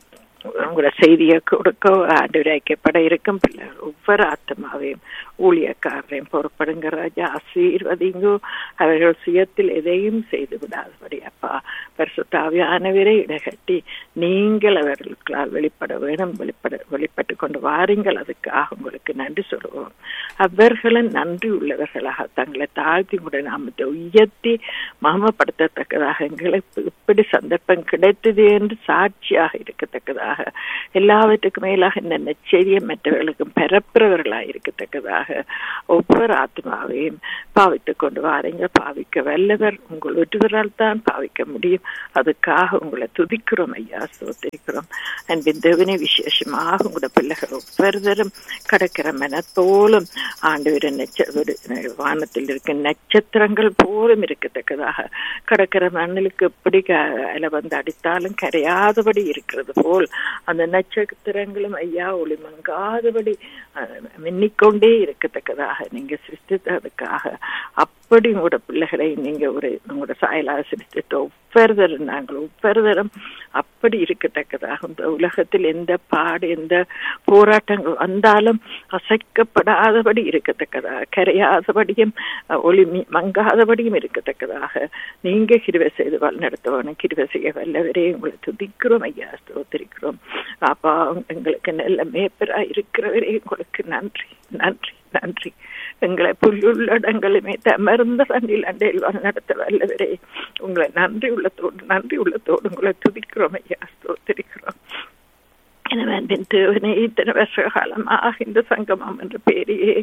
உங்களோட செய்தியை கொடுக்க ஆண்டு ஐக்கப்பட இருக்கும் பிள்ளைகள் ஒவ்வொரு ஆத்மாவையும் ஊழியக்காரரையும் பொறுப்படுங்க ராஜா ஆசீர்வதிங்கோ அவர்கள் சுயத்தில் எதையும் செய்து விடாதபடி அப்பா பரிசுத்தாவியானவரை இடகட்டி நீங்கள் அவர்களுக்களால் வெளிப்பட வேணும் வெளிப்பட வெளிப்பட்டு கொண்டு வாருங்கள் அதுக்காக உங்களுக்கு நன்றி சொல்லுவோம் அவர்களும் நன்றி உள்ளவர்களாக தங்களை தாழ்த்தி கூட நாமத்தை உயர்த்தி மகமப்படுத்தத்தக்கதாக எங்களுக்கு இப்படி சந்தர்ப்பம் கிடைத்தது என்று சாட்சியாக இருக்கத்தக்கதாக எல்லாவற்றுக்கும் மேலாக இந்த நெச்சரியம் மற்றவர்களுக்கும் பரப்புறவர்களாக இருக்கத்தக்கதாக ஒவ்வொரு ஆத்மாவையும் பாவித்துக் கொண்டு வாருங்க பாவிக்க வல்லவர் உங்கள் ஒருவரால் தான் பாவிக்க முடியும் அதுக்காக உங்களை துதிக்கிறோம் ஐயா சோத்திருக்கிறோம் அன்பின் தேவனே விசேஷமாக உங்களோட பிள்ளைகள் ஒவ்வொருத்தரும் கடக்கிற மனத்தோலும் ஆண்டு நட்ச வானத்தில் இருக்க நட்சத்திரங்கள் போலும் இருக்கத்தக்கதாக கடக்கிற மண்ணிலுக்கு எப்படி அலை வந்து அடித்தாலும் கரையாதபடி இருக்கிறது போல் அந்த நட்சத்திரங்களும் ஐயா ஒளி மங்காதபடி மின்னிக்கொண்டே இருக்கத்தக்கதாக நீங்க சிருஷ்டித்ததுக்காக அப்படி உங்களோட பிள்ளைகளை நீங்க ஒரு உங்களோட சாயலாக சிருஷ்டித்த ஒவ்வொருதரும் நாங்கள் ஒவ்வொருதரும் அப்படி இருக்கத்தக்கதாக இந்த உலகத்தில் எந்த பாடு எந்த போராட்டங்கள் வந்தாலும் அசைக்கப்படாதபடி இருக்கத்தக்கதாக கரையாதபடியும் ஒளி மங்காதபடியும் இருக்கத்தக்கதாக நீங்க கிருவை செய்து வழிநடத்தவனும் கிருவை செய்ய வல்லவரே உங்களை துதிக்கிறோம் ஐயா ஸ்தோத்திரிக்கிறோம் அப்பா எங்களுக்கு நல்ல மேப்பரா இருக்கிறவரே உங்களுக்கு நன்றி நன்றி நன்றி எங்களை புல்லுள்ளடங்களுமே தமர்ந்த தண்ணில் அண்டையில் நடத்த வல்லவரே உங்களை நன்றி உள்ளத்தோடு நன்றி உள்ளத்தோடு உங்களை துதிக்கிறோம் ஐயா ஸ்தோத்திரிக்கிறோம் எனவே அன்பின் தேவனே இத்தனை வருஷ காலமாக இந்த சங்கமம் என்ற பேரையே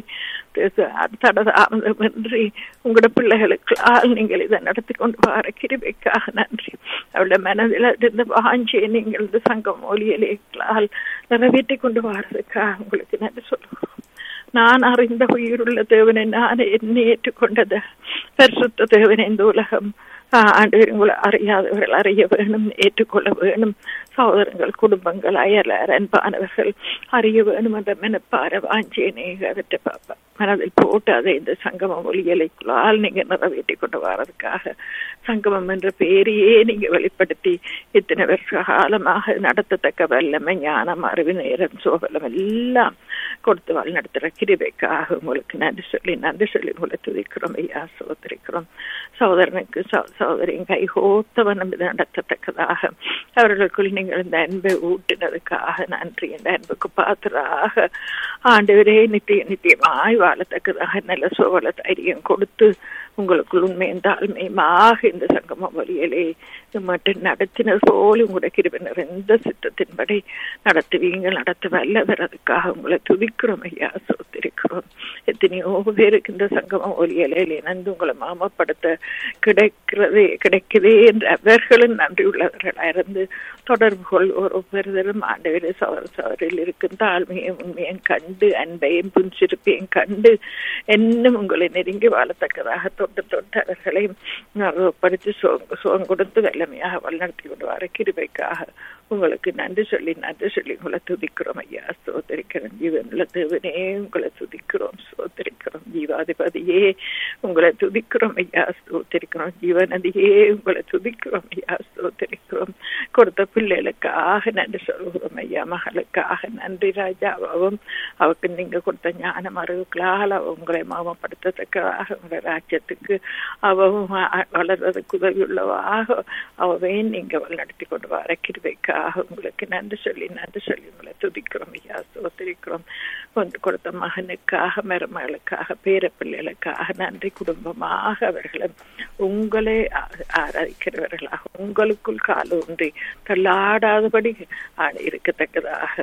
தடதாமதமின்றி உங்களோட பிள்ளைகளுக்கால் நீங்கள் இதை நடத்தி கொண்டு வர கிருபைக்காக நன்றி அவளுடைய மனதில் இருந்த வாஞ்சியை நீங்கள் இந்த சங்கம் ஒலியலைகளால் நிறைவேற்றி கொண்டு வரதுக்காக உங்களுக்கு நன்றி சொல்லுவோம் நான் அறிந்த உயிருள்ள தேவனை நான் என்னை ஏற்றுக்கொண்டது பரிசுத்த தேவனை இந்த உலகம் ஆண்டு உங்களை அறியாதவர்கள் அறிய வேணும் ஏற்றுக்கொள்ள வேணும் சகோதரங்கள் குடும்பங்கள் அயலார் அன்பானவர்கள் அறிய வேணும் என்ற மனப்பார வாஞ்சியனை அவற்றை பார்ப்ப மனதில் போட்டு அதை இந்த சங்கமம் ஒலியலைக்குள்ளால் நீங்க நிறைவேற்றி கொண்டு வர்றதுக்காக சங்கமம் என்ற பெயரையே நீங்க வெளிப்படுத்தி இத்தனை வருஷ காலமாக நடத்தத்தக்க வல்லமை ஞானம் அறிவு நேரம் சோகலம் எல்லாம் கொடுத்து வாழ் நடத்துற கிருபைக்காக உங்களுக்கு நன்றி சொல்லி நன்றி சொல்லி உங்களை துதிக்கிறோம் ஐயா சோதரிக்கிறோம் சகோதரனுக்கு சகோதரியின் கைகோத்தவன் இது நடத்தத்தக்கதாக அவர்களுக்குள் நீங்கள் இந்த அன்பை ஊட்டினதுக்காக நன்றி இந்த அன்புக்கு பாத்திராக ஆண்டவரே நித்திய நித்தியமாய் வாழத்தக்கதாக நல்ல சோழ தைரியம் கொடுத்து உங்களுக்குள் உண்மையும் தாழ்மையுமாக இந்த சங்கம வழியிலே மட்டும் நடத்தினது போல உங்களுடைய கிருபை நிறைந்த சித்தத்தின்படி நடத்துவீங்க நடத்த வல்லவர் அதுக்காக உங்களை துதிக்கிறோம் ஐயா சோத்திருக்கிறோம் எத்தனையோ பேருக்கு இந்த சங்கம ஒலியலே இணைந்து உங்களை மாமப்படுத்த கிடைக்கிறதே கிடைக்குதே என்று அவர்களும் நன்றி உள்ளவர்களா இருந்து தொடர்பு கொள் ஒரு பெறுதலும் ஆண்டவரே சவர சவரில் இருக்கும் தாழ்மையும் உண்மையும் கண்டு அன்பையும் புன்சிருப்பையும் கண்டு என்னும் உங்களை நெருங்கி வாழத்தக்கதாக தொட்டு தொட்டு அவர்களையும் படித்து சுகம் கொடுத்து வல்லமையாக வழிநடத்தி கொண்டு வர கிருபைக்காக உங்களுக்கு நன்றி சொல்லி நன்றி சொல்லி உங்களை துதிக்கிறோம் ஐயா சோதரிக்கிறோம் ஜீவனுள்ள தேவனே உங்களை துதிக்கிறோம் சோதரிக்கிறோம் ஜீவாதிபதியே உங்களை துதிக்கிறோம் ஐயா ஸ்தோத்திரிக்கிறோம் ஜீவநதியே உங்களை துதிக்கிறோம் ஐயா ஸ்தோத்திரிக்கிறோம் கொடுத்த பிள்ளைகளுக்காக நன்றி சொல்கிறோம் ஐயா மகளுக்காக நன்றி ராஜாவும் அவருக்கு நீங்க கொடுத்த ஞானம் அறிவுகளால் அவ உங்களை மாமப்படுத்தத்தக்கதாக உங்களுடைய ராஜ்யத்துக்கு அவவும் வளர்வதற்கு உதவியுள்ளவாக அவவே நீங்க நடத்தி கொண்டு வர கிருவைக்காக உங்களுக்கு நன்றி சொல்லி நன்றி சொல்லி உங்களை துதிக்கிறோம் ஐயா சோத்திரிக்கிறோம் கொண்டு கொடுத்த மகனுக்காக மருமகளுக்காக பேர பிள்ளைகளுக்காக நன்றி குடும்பமாக அவர்களும் உங்களை ஆராதிக்கிறவர்களாக உங்களுக்குள் கால ஒன்றி தள்ளாடாதபடி இருக்கத்தக்கதாக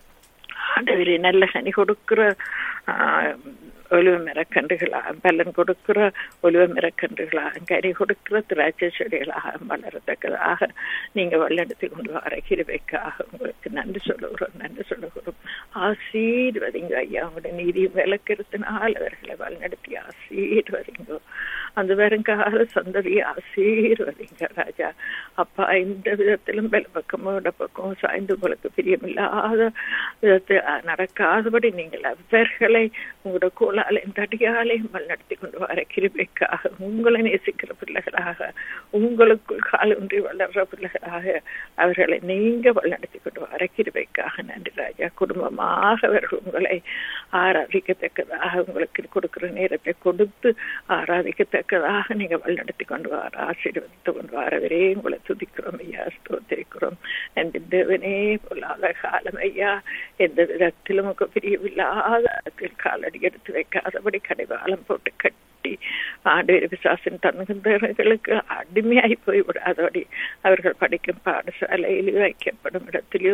ஆண்டவரே நல்ல கனி கொடுக்கிற ஒலிவ மிரக்கன்றுகளாக பலன் கொடுக்கிற ஒலிவ மிரக்கன்றுகளாக கறி கொடுக்கிற திராட்சை செடிகளாக வளரத்தக்கதாக நீங்க வல்லெடுத்து கொண்டு வர கிருவைக்காக உங்களுக்கு நன்றி சொல்லுகிறோம் நன்றி சொல்லுகிறோம் ஆசீர்வதிங்க ஐயா உங்களுடைய நீதி விளக்கிறதுனால அவர்களை வழிநடத்தி ஆசீர்வதிங்க அந்த வருங்கால சந்ததியை ஆசீர்வதிங்க ராஜா அப்பா எந்த விதத்திலும் பல பக்கமோ இட பக்கமோ சாய்ந்து உங்களுக்கு பிரியமில்லாத விதத்து நடக்காதபடி நீங்கள் அவர்களை உங்களோட கோலாலையும் தடியாலையும் வழிநடத்தி கொண்டு வர கிருபைக்காக உங்களை நேசிக்கிற பிள்ளைகளாக உங்களுக்குள் காலூன்றி வளர்ற பிள்ளைகளாக அவர்களை நீங்க வழிநடத்தி கொண்டு வர கிருபைக்காக நன்றி ராஜா குடும்பமாக அவர்கள் உங்களை ஆராதிக்கத்தக்கதாக உங்களுக்கு கொடுக்கிற நேரத்தை கொடுத்து ஆராதிக்கத்தக்கதாக நீங்க வழிநடத்தி கொண்டு வர ஆசீர்வதித்து கொண்டு வரவரே உங்களை துதிக்கிறோம் ஐயா ஸ்தோத்திரிக்கிறோம் நன்றி தேவனே பொல்லாத காலம் ஐயா எந்த விதத்திலும் உங்க பிரியவில்லாத இடத்தில் காலடி எடுத்து வைக்காதபடி கடைவாளம் போட்டு கட்டி ஆண்டு விசாசின் தன்னுகளுக்கு அடிமையாகி போய் விடாதபடி அவர்கள் படிக்கும் பாடசாலையிலோ வைக்கப்படும் இடத்திலோ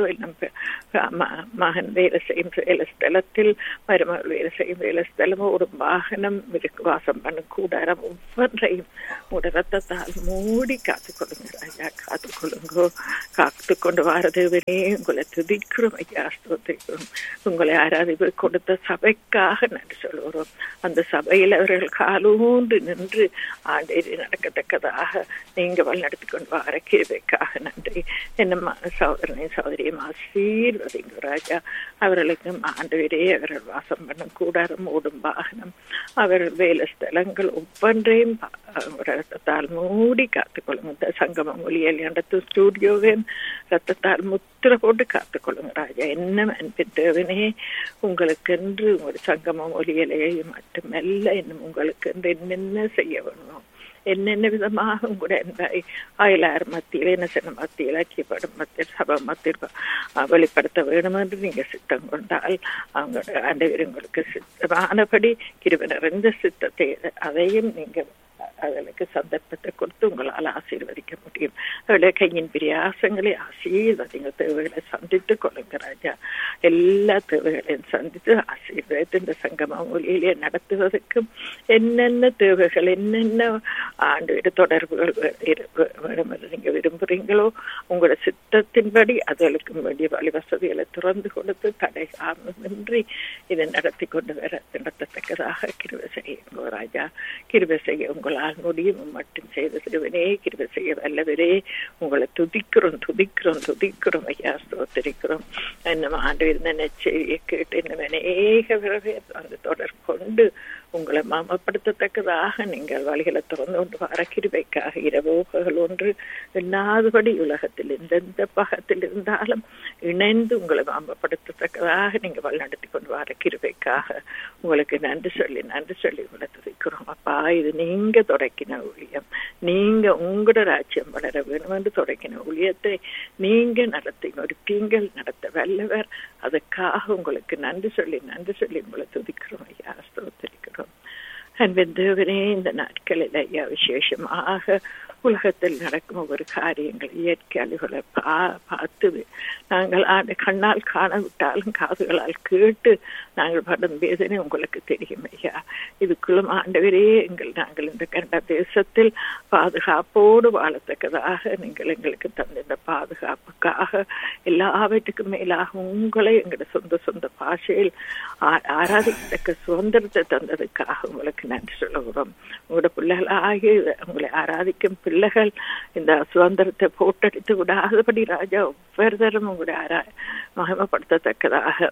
நம்ம மகன் வேலை செய்யும் வேலை ஸ்தலத்தில் மருமகள் வேலை செய்யும் வேலை ஸ்தலமோ ஒரு வாகனம் இருக்கு வாசம் பண்ணும் கூடாரம் ஒவ்வொன்றையும் உங்களோட ரத்தத்தால் மூடி காத்துக்கொள்ளுங்க ராஜா காத்துக்கொள்ளுங்கோ காத்து கொண்டு வாரதேவனே உங்களை துதிக்கிறோம் ஐயா ஸ்தோத்திரிக்கிறோம் உங்களை ஆராதிப்பு கொடுத்த சபைக்காக நன்றி சொல்லுகிறோம் அந்த சபையில் அவர்கள் காலூன்று நின்று ஆண்டேறி நடக்கத்தக்கதாக நீங்க வழிநடத்தி கொண்டு வர கிருபைக்காக நன்றி என்ன சகோதரனை சகோதரியும் ஆசீர்வதிங்க ராஜா அவர்களுக்கு ஆண்டவரே அவர்கள் வாசம் பண்ணும் கூடாரம் ஓடும் வாகனம் அவர்கள் வேலை ஸ்தலங்கள் ஒவ்வொன்றையும் ரத்தத்தால் மூடி காத்துக்கொள்ளுங்க இந்த சங்கம மொழியில் நடத்தும் ஸ்டூடியோவையும் ரத்தத்தால் முத்திர போட்டு காத்துக்கொள்ளுங்க ராஜா என்ன அன்பின் தேவனே உங்களுக்கென்று உங்களுடைய சங்கம மொழியிலேயே மட்டுமல்ல இன்னும் உங்களுக்கென்று என்னென்ன செய்ய வேணும் என்னென்ன விதமாக உங்களுடைய அன்பை அயலார் மத்தியில் என்ன சின்ன மத்தியில் ஐக்கியப்படும் மத்தியில் சபை மத்தியில் வெளிப்படுத்த வேண்டும் என்று நீங்க சித்தம் கொண்டால் அவங்களோட ஆண்டவர் உங்களுக்கு சித்தமானபடி கிருப நிறைந்த சித்தத்தை அதையும் நீங்க அவர்களுக்கு சந்தர்ப்பத்தை கொடுத்து உங்களால் ஆசீர்வதிக்க முடியும் அவளுடைய கையின் பிரியாசங்களை ஆசீர்வதிங்க தேவைகளை சந்தித்து கொள்ளுங்க ராஜா எல்லா தேவைகளையும் சந்தித்து ஆசீர்வதித்து இந்த சங்கம மொழியிலே நடத்துவதற்கும் என்னென்ன தேவைகள் என்னென்ன ஆண்டு தொடர்புகள் வேணும் என்று நீங்க விரும்புறீங்களோ உங்களோட சித்தத்தின்படி அதுகளுக்கு வேண்டிய வழி வசதிகளை திறந்து கொடுத்து தடை காரணமின்றி இதை நடத்தி கொண்டு வர நடத்தத்தக்கதாக கிருப செய்யுங்க ராஜா கிருப செய்ய உங்களால் முடியும் மட்டும் செய்த சிறுவனே கிருப செய்ய வல்லவரே உங்களை துதிக்கிறோம் துதிக்கிறோம் துதிக்கிறோம் ஐயா ஸ்தோத்திரிக்கிறோம் என்ன ஆண்டு இருந்த நெச்செய்தியை கேட்டு இன்னும் அநேக வந்து தொடர் கொண்டு உங்களை மாமப்படுத்தத்தக்கதாக நீங்கள் வழிகளை திறந்து கொண்டு வர கிருபைக்காக இரவோகங்கள் ஒன்று எண்ணாதபடி உலகத்தில் எந்தெந்த பகத்தில் இருந்தாலும் இணைந்து உங்களை மாமப்படுத்தத்தக்கதாக நீங்கள் வழி நடத்தி கொண்டு வர கிருபைக்காக உங்களுக்கு நன்றி சொல்லி நன்றி சொல்லி உங்களை துதிக்கிறோம் அப்பா இது நீங்க தொடக்கின ஊழியம் நீங்க உங்களோட ராஜ்யம் வளர வேணும் என்று தொடக்கின ஊழியத்தை நீங்க நடத்தி முடிப்பீங்கள் நடத்த வல்லவர் அதுக்காக உங்களுக்கு நன்றி சொல்லி நன்றி சொல்லி உங்களை துதிக்கிறோம் ஐயா ஸ்தோத்திரிக்கிறோம் அன்பின் தேவனே இந்த நாட்களில் ஐயா விசேஷமாக உலகத்தில் நடக்கும் ஒவ்வொரு காரியங்கள் இயற்கை அழிவுகளை பா பார்த்து நாங்கள் ஆண்டு கண்ணால் காணவிட்டாலும் காதுகளால் கேட்டு நாங்கள் படும் வேதனை உங்களுக்கு தெரியும் ஐயா இதுக்குள்ளும் ஆண்டவரே எங்கள் நாங்கள் இந்த கண்ட தேசத்தில் பாதுகாப்போடு வாழத்தக்கதாக நீங்கள் எங்களுக்கு தந்த இந்த பாதுகாப்புக்காக எல்லாவற்றுக்கும் மேலாக உங்களை எங்களோட சொந்த சொந்த பாஷையில் ஆராதிக்கத்தக்க சுதந்திரத்தை தந்ததுக்காக உங்களுக்கு நன்றி சொல்லுகிறோம் உங்களோட பிள்ளைகளாகி உங்களை ஆராதிக்கும் பிள்ளைகள் இந்த சுதந்திரத்தை போட்டடித்து விடாதபடி ராஜா ஒவ்வொரு தரம் உங்களுடைய ஆரா மகிமப்படுத்தத்தக்கதாக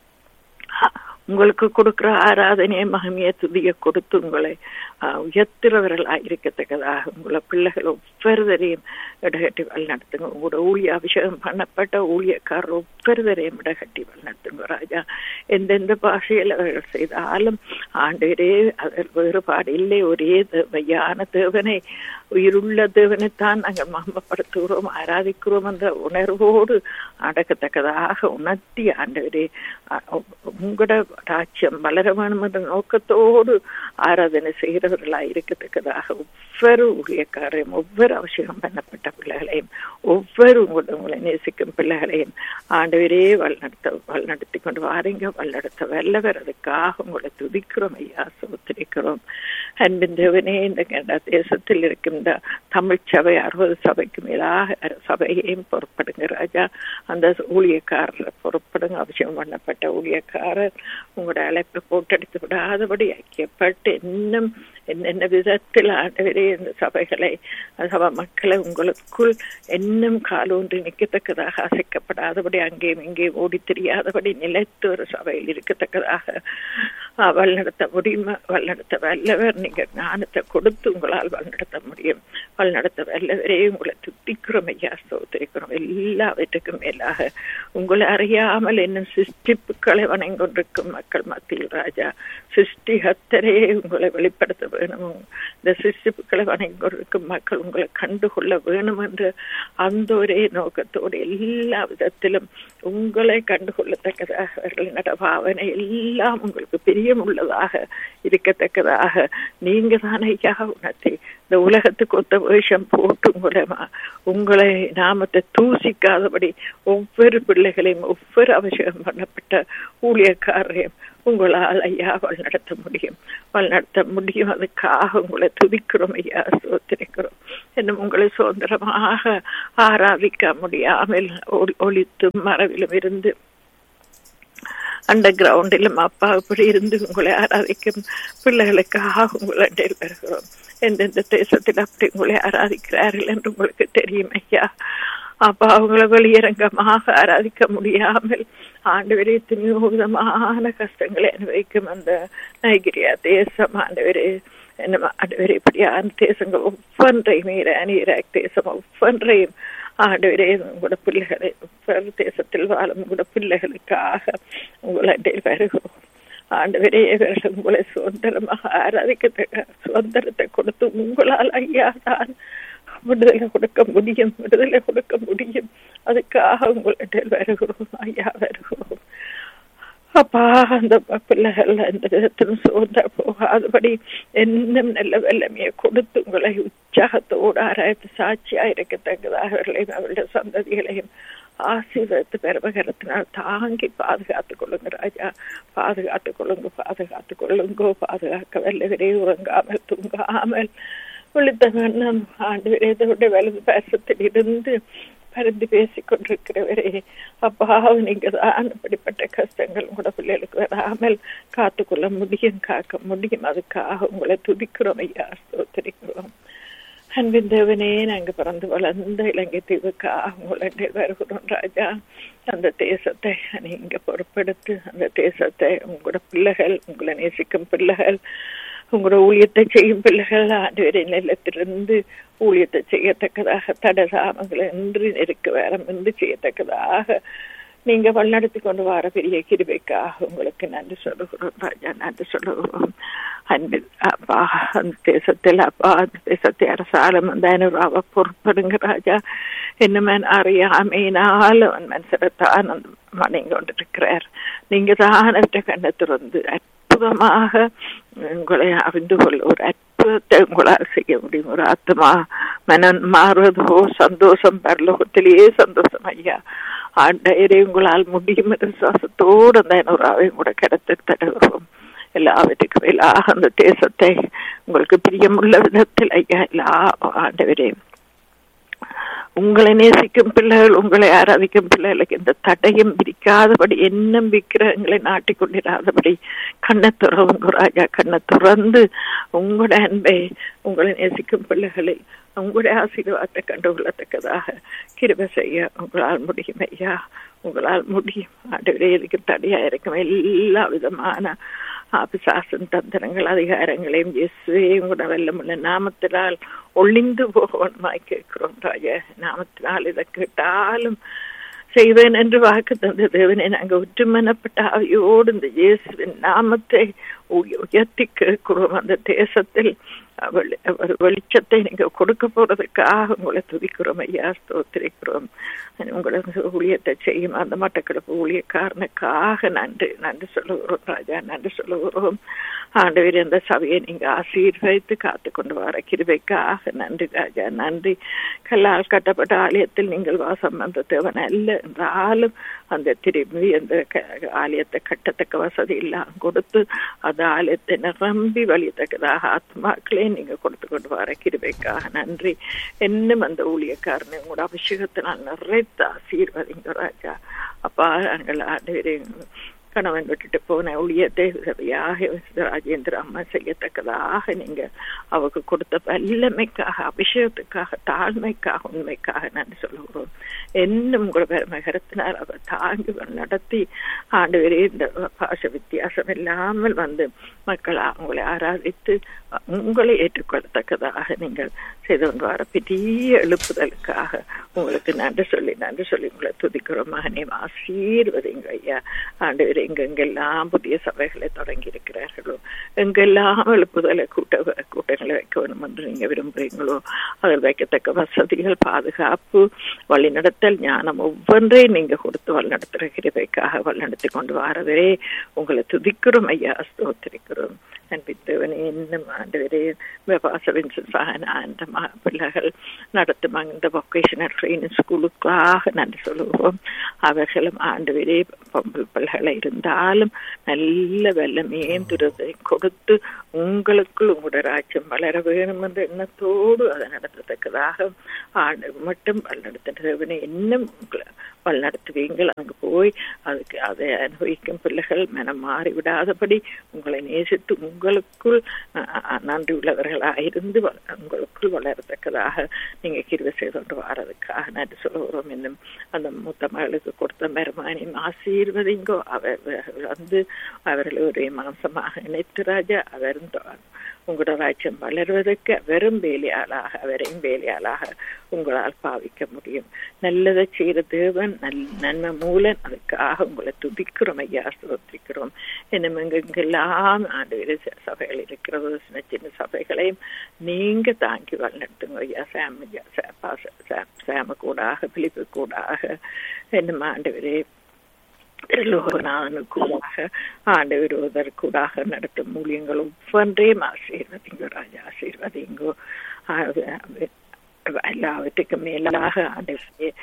உங்களுக்கு கொடுக்கிற ஆராதனையை மகிமைய துதிய கொடுத்து உங்களை உயர்த்துறவர்களாக இருக்கத்தக்கதாக உங்களை பிள்ளைகள் ஒவ்வொருவரையும் இடகட்டி வழிநடத்துங்க உங்களோட ஊழிய அபிஷேகம் பண்ணப்பட்ட ஊழியக்காரர் ஒவ்வொருவரையும் இடகட்டி வழிநடத்துங்க ராஜா எந்தெந்த பாஷையில் அவர்கள் செய்தாலும் ஆண்டவரே அதில் வேறுபாடு இல்லை ஒரே மையான தேவனை உயிருள்ள தேவனைத்தான் நாங்கள் மகமப்படுத்துகிறோம் ஆராதிக்கிறோம் என்ற உணர்வோடு அடக்கத்தக்கதாக உணர்த்தி ஆண்டவரே உங்களோட ராஜ்யம் வளர வேணும் என்ற நோக்கத்தோடு ஆராதனை செய்கிறவர்களாக இருக்கத்தக்கதாக ஒவ்வொரு ஊழியக்காரையும் ஒவ்வொரு அவசியம் பண்ணப்பட்ட பிள்ளைகளையும் ஒவ்வொரு உங்களை நேசிக்கும் பிள்ளைகளையும் ஆண்டவரே வழிநடத்த வழிநடத்தி கொண்டு வாரீங்க வழிநடத்த வல்லவர் அதுக்காக உங்களை துதிக்கிறோம் ஐயா சோத்திரிக்கிறோம் அன்பின் தேவனே இந்த கனடா தேசத்தில் இருக்கின்ற தமிழ் சபை அறுபது சபைக்கு மேலாக சபையையும் பொறுப்படுங்க ராஜா அந்த ஊழியக்காரர் பொறுப்படுங்க அவசியம் பண்ணப்பட்ட ஊழியக்காரர் உங்களோட அழைப்பை போட்டெடுத்து விடாதபடி ஐக்கியப்பட்டு இன்னும் என்னென்ன விதத்தில் ஆண்டவரே இந்த சபைகளை சபை மக்களை உங்களுக்குள் இன்னும் காலூன்றி நிற்கத்தக்கதாக அசைக்கப்படாதபடி அங்கேயும் இங்கேயும் ஓடி தெரியாதபடி நிலைத்து ஒரு சபையில் இருக்கத்தக்கதாக ஆஹ், வழிநடத்த முடியுமா வழிநடத்த வல்லவர் நீங்க ஞானத்தை கொடுத்து உங்களால் வழிநடத்த முடியும் வழிநடத்த வல்லவரே உங்களை துத்திக்கிறோம் ஐயா ஸ்தோத்திரிக்கிறோம் எல்லாவற்றுக்கும் மேலாக உங்களை அறியாமல் இன்னும் சிருஷ்டிப்புகளை வணங்கி கொண்டிருக்கும் மக்கள் மத்தியில் ராஜா சிருஷ்டிகத்தரே உங்களை வெளிப்படுத்த வேணும் இந்த சிருஷ்டிப்புகளை வணங்கி கொண்டிருக்கும் மக்கள் உங்களை கண்டுகொள்ள வேணும் என்று அந்த ஒரே நோக்கத்தோடு எல்லா விதத்திலும் உங்களை கண்டுகொள்ளத்தக்கதாக அவர்களின் நடபாவனை எல்லாம் உங்களுக்கு பிரியம் உள்ளதாக இருக்கத்தக்கதாக நீங்க தானே ஐயா உணர்த்தி இந்த உலகத்துக்கு ஒத்த வேஷம் போட்டு உங்களை ம- உங்களை நாமத்தை தூசிக்காதபடி ஒவ்வொரு பிள்ளைகளையும் ஒவ்வொரு அவசியம் பண்ணப்பட்ட ஊழியக்காரரையும் உங்களால் ஐயா வழிநடத்த முடியும் வழிநடத்த முடியும் அதுக்காக உங்களை துதிக்கிறோம் ஐயா சோத்திரிக்கிறோம் இன்னும் உங்களை சுதந்திரமாக ஆராதிக்க முடியாமல் ஒளி- ஒளித்தும் மரவிலும் இருந்து அண்டர் கிரவுண்டிலும் அப்பா இப்படி இருந்து உங்களை ஆராதிக்கும் பிள்ளைகளுக்காக உங்களை வருகிறோம் எந்தெந்த தேசத்தில் அப்படி உங்களை ஆராதிக்கிறார்கள் என்று உங்களுக்கு தெரியும் ஐயா அப்பா அவங்களை வெளியரங்கமாக ஆராதிக்க முடியாமல் ஆண்டவரே எத்தனையோ விதமான கஷ்டங்களை அனுபவிக்கும் அந்த நைகிரியா தேசம் ஆண்டவரே என்ன ஆண்டவரே இப்படியான தேசங்கள் ஒவ்வொன்றையும் ஈரான் ஈராக் தேசம் ஒவ்வொன்றையும் ஆண்டவரே உங்களோட பிள்ளைகளை ஒவ்வொரு தேசத்தில் வாழும் உங்களோட பிள்ளைகளுக்காக உங்களை வருகிறோம் ஆண்டவரே இவர்கள் உங்களை சுதந்திரமாக ஆராதிக்கத்தக்க சுதந்திரத்தை கொடுத்து உங்களால் ஐயா தான் விடுதலை கொடுக்க முடியும் விடுதலை கொடுக்க முடியும் அதுக்காக உங்களிடம் வருகிறோம் ஐயா வருகிறோம் அப்பா அந்த பிள்ளைகள் அந்த விதத்திலும் சோர்ந்த போகாதபடி இன்னும் நல்ல வல்லமையை கொடுத்து உங்களை உற்சாகத்தோடு ஆராய்ச்சி சாட்சியா இருக்கத்தக்கதாக அவர்களையும் அவருடைய சந்ததிகளையும் ஆசீர்வதித்து பெருமகரத்தினால் தாங்கி பாதுகாத்துக் கொள்ளுங்க ராஜா பாதுகாத்துக் கொள்ளுங்க பாதுகாத்துக் கொள்ளுங்கோ பாதுகாக்க வல்லவரே உறங்காமல் தூங்காமல் விழுத்த வண்ணம் ஆண்டு இதோட வலது பேசத்தில் இருந்து பரிந்து பேசிக் கொண்டிருக்கிறவரே அப்பா நீங்க தான் அப்படிப்பட்ட கஷ்டங்கள் உங்களோட பிள்ளைகளுக்கு வராமல் காத்துக்கொள்ள முடியும் காக்க முடியும் அதுக்காக உங்களை துதிக்கிறோம் ஐயா ஸ்தோத்திரிக்கிறோம் அன்பின் தேவனே நாங்க பிறந்து வளர்ந்த இலங்கை தீவுக்காக உங்களுடைய வருகிறோம் ராஜா அந்த தேசத்தை நீங்க பொறுப்பெடுத்து அந்த தேசத்தை உங்களோட பிள்ளைகள் உங்களை நேசிக்கும் பிள்ளைகள் உங்களோட ஊழியத்தை செய்யும் பிள்ளைகள் ஆண்டு நிலத்திலிருந்து ஊழியத்தை செய்யத்தக்கதாக தடசாமங்களை என்று நெருக்க வேறம் என்று செய்யத்தக்கதாக நீங்க வழிநடத்தி கொண்டு வர பெரிய கிருபைக்காக உங்களுக்கு நன்றி சொல்லுகிறோம் ராஜா நன்றி சொல்லுகிறோம் அன்பு அப்பா அந்த தேசத்தில் அப்பா அந்த தேசத்தை அரசாலம் அந்த ஐநூறுவா பொறுப்படுங்க ராஜா என்னமே அறியாமையினால் அவன் மனசிடத்தான் அந்த மனைங்க கொண்டிருக்கிறார் நீங்க தான் அவற்றை கண்ணை திறந்து அற்புதமாக உங்களை அறிந்து கொள்ள ஒரு அற்புதத்தை உங்களால் செய்ய முடியும் ஒரு ஆத்மா மனம் மாறுவதோ சந்தோஷம் பரலோகத்திலேயே சந்தோஷம் ஐயா ஆண்டவரே உங்களால் முடியும் என்ற விசுவாசத்தோடு அந்த ஐநூறாவை கூட கிடைத்து தருகிறோம் எல்லாவற்றுக்கும் மேலாக அந்த தேசத்தை உங்களுக்கு பிரியமுள்ள விதத்தில் ஐயா எல்லா ஆண்டவரே உங்களை நேசிக்கும் பிள்ளைகள் உங்களை ஆராதிக்கும் பிள்ளைகளுக்கு இந்த தடையும் பிரிக்காதபடி என்னும் விக்கிரகங்களை நாட்டிக் கொண்டிராதபடி கண்ணை துறவுங்க ராஜா கண்ணை துறந்து உங்களோட அன்பை உங்களை நேசிக்கும் பிள்ளைகளை உங்களுடைய ஆசீர்வாதத்தை கண்டுகொள்ளத்தக்கதாக கிருப செய்ய உங்களால் முடியும் ஐயா உங்களால் முடியும் ஆண்டவரே இதுக்கு தடையா இருக்கும் எல்லா விதமான பிசாசன் தந்திரங்கள் அதிகாரங்களையும் இயேசுவையும் கூட வெல்லமுள்ள நாமத்தினால் ஒளிந்து போகணுமாய் கேட்கிறோம் ராஜா நாமத்தினால் இதை கேட்டாலும் செய்வேன் என்று வாக்கு தந்த தேவனை நாங்கள் ஒற்றுமனப்பட்ட ஆவியோடு இந்த இயேசுவின் நாமத்தை உயர்த்தி கேட்கிறோம் அந்த தேசத்தில் ஒரு வெளிச்சத்தை நீங்க கொடுக்க போறதுக்காக உங்களை துதிக்கிறோம் ஐயா ஸ்தோத்திரிக்கிறோம் உங்களை ஊழியத்தை செய்யும் அந்த மட்டக்களப்பு ஊழியக்காரனுக்காக நன்றி நன்றி சொல்லுகிறோம் ராஜா நன்றி சொல்லுகிறோம் ஆண்டவர் அந்த சபையை நீங்க ஆசீர்வதித்து காத்து கொண்டு வர கிருபைக்காக நன்றி ராஜா நன்றி கல்லால் கட்டப்பட்ட ஆலயத்தில் நீங்கள் வாசம் வந்த தேவன் அல்ல என்றாலும் அந்த திரும்பி அந்த ஆலயத்தை கட்டத்தக்க வசதி எல்லாம் கொடுத்து அந்த ஆலயத்தை நிரம்பி வழியத்தக்கதாக ஆத்மாக்களே நீங்க கொடுத்து கொண்டு வர கிருபைக்காக நன்றி இன்னும் அந்த ஊழியக்காரனை உங்களோட அபிஷேகத்தினால் நிறைத்த ஆசீர்வதிங்க ராஜா அப்பா நாங்கள் ஆண்டு கணவன் விட்டுட்டு போன ஊழியத்தை உதவியாக ராஜேந்திர அம்மா செய்யத்தக்கதாக நீங்க அவருக்கு கொடுத்த வல்லமைக்காக அபிஷேகத்துக்காக தாழ்மைக்காக உண்மைக்காக நான் சொல்லுகிறோம் என்னும் உங்களோட பெருமகரத்தினால் அவர் தாங்கி நடத்தி ஆண்டு வரை இந்த பாஷ வித்தியாசம் இல்லாமல் வந்து மக்கள் உங்களை ஆராதித்து உங்களை ஏற்றுக்கொள்ளத்தக்கதாக நீங்கள் செய்து கொண்டு வர பெரிய எழுப்புதலுக்காக உங்களுக்கு நன்றி சொல்லி நன்றி சொல்லி உங்களை துதிக்கிறோம் மகனே ஆசீர்வதிங்க ஐயா ஆண்டு வரை எங்கெங்கெல்லாம் புதிய சபைகளை தொடங்கி இருக்கிறார்களோ எங்கெல்லாம் எழுப்புதலை கூட்ட கூட்டங்களை வைக்க வேண்டும் என்று நீங்க விரும்புகிறீங்களோ அதில் வைக்கத்தக்க வசதிகள் பாதுகாப்பு வழிநடத்தல் ஞானம் ஒவ்வொன்றையும் நீங்க கொடுத்து வழிநடத்துகிற கிருபைக்காக வழிநடத்தி கொண்டு வரவரே உங்களை துதிக்கிறோம் ஐயா ஸ்தோத்திரிக்கிறோம் அன்பித்தவனே இன்னும் ஆண்டவரே வாசவின்சான அந்த பிள்ளைகள் நடத்தும் இந்த வொக்கேஷனல் ட்ரைனிங் ஸ்கூலுக்காக நன்றி சொல்லுவோம் அவர்களும் ஆண்டவரே பொம்பல் பிள்ளைகளை இருந்தாலும் நல்ல வெள்ளமையும் துரத்தை கொடுத்து உங்களுக்குள் உங்களோட ராஜ்யம் வளர வேணும் என்ற எண்ணத்தோடு அதை நடத்தத்தக்கதாக ஆண்டு மட்டும் வழிநடத்தினவனை இன்னும் உங்களை வழிநடத்துவீங்கள் அங்கு போய் அதுக்கு அதை அனுபவிக்கும் பிள்ளைகள் மனம் மாறிவிடாதபடி உங்களை நேசித்து உங்களுக்குள் நன்றி உள்ளவர்களாயிருந்து உங்களுக்குள் வளரத்தக்கதாக நீங்க கிருவை செய்து கொண்டு வாரதுக்காக நன்றி சொல்லுகிறோம் இன்னும் அந்த மூத்த மகளுக்கு கொடுத்த மருமானியும் ஆசீர்வதிங்கோ அவர்கள் வந்து அவர்களை ஒரே மாசமாக இணைத்து ராஜா அவரும் உங்களோட ராஜ்யம் வளர்வதற்கு வெறும் வேலையாளாக அவரையும் வேலையாளாக உங்களால் பாவிக்க முடியும் நல்லதை செய்த தேவன் நல் நன்மை மூலன் அதுக்காக உங்களை துதிக்கிறோம் ஐயா ஸ்தோத்திரிக்கிறோம் இன்னும் எங்கெங்கெல்லாம் ஆண்டு சபைகள் இருக்கிறதோ சின்ன சின்ன சபைகளையும் நீங்க தாங்கி வளர்த்துங்க ஐயா சாம சாம கூடாக பிலிப்பு கூடாக என்னும் ஆண்டு திருலோகநாதனுக்குமாக ஆண்டு விரோதற்கூடாக நடத்தும் மூலியங்கள் ஒவ்வொன்றையும் ஆசீர்வதிங்கோ ராஜா ஆசீர்வதிங்கோ எல்லாவற்றுக்கும் மேலாக ஆண்டு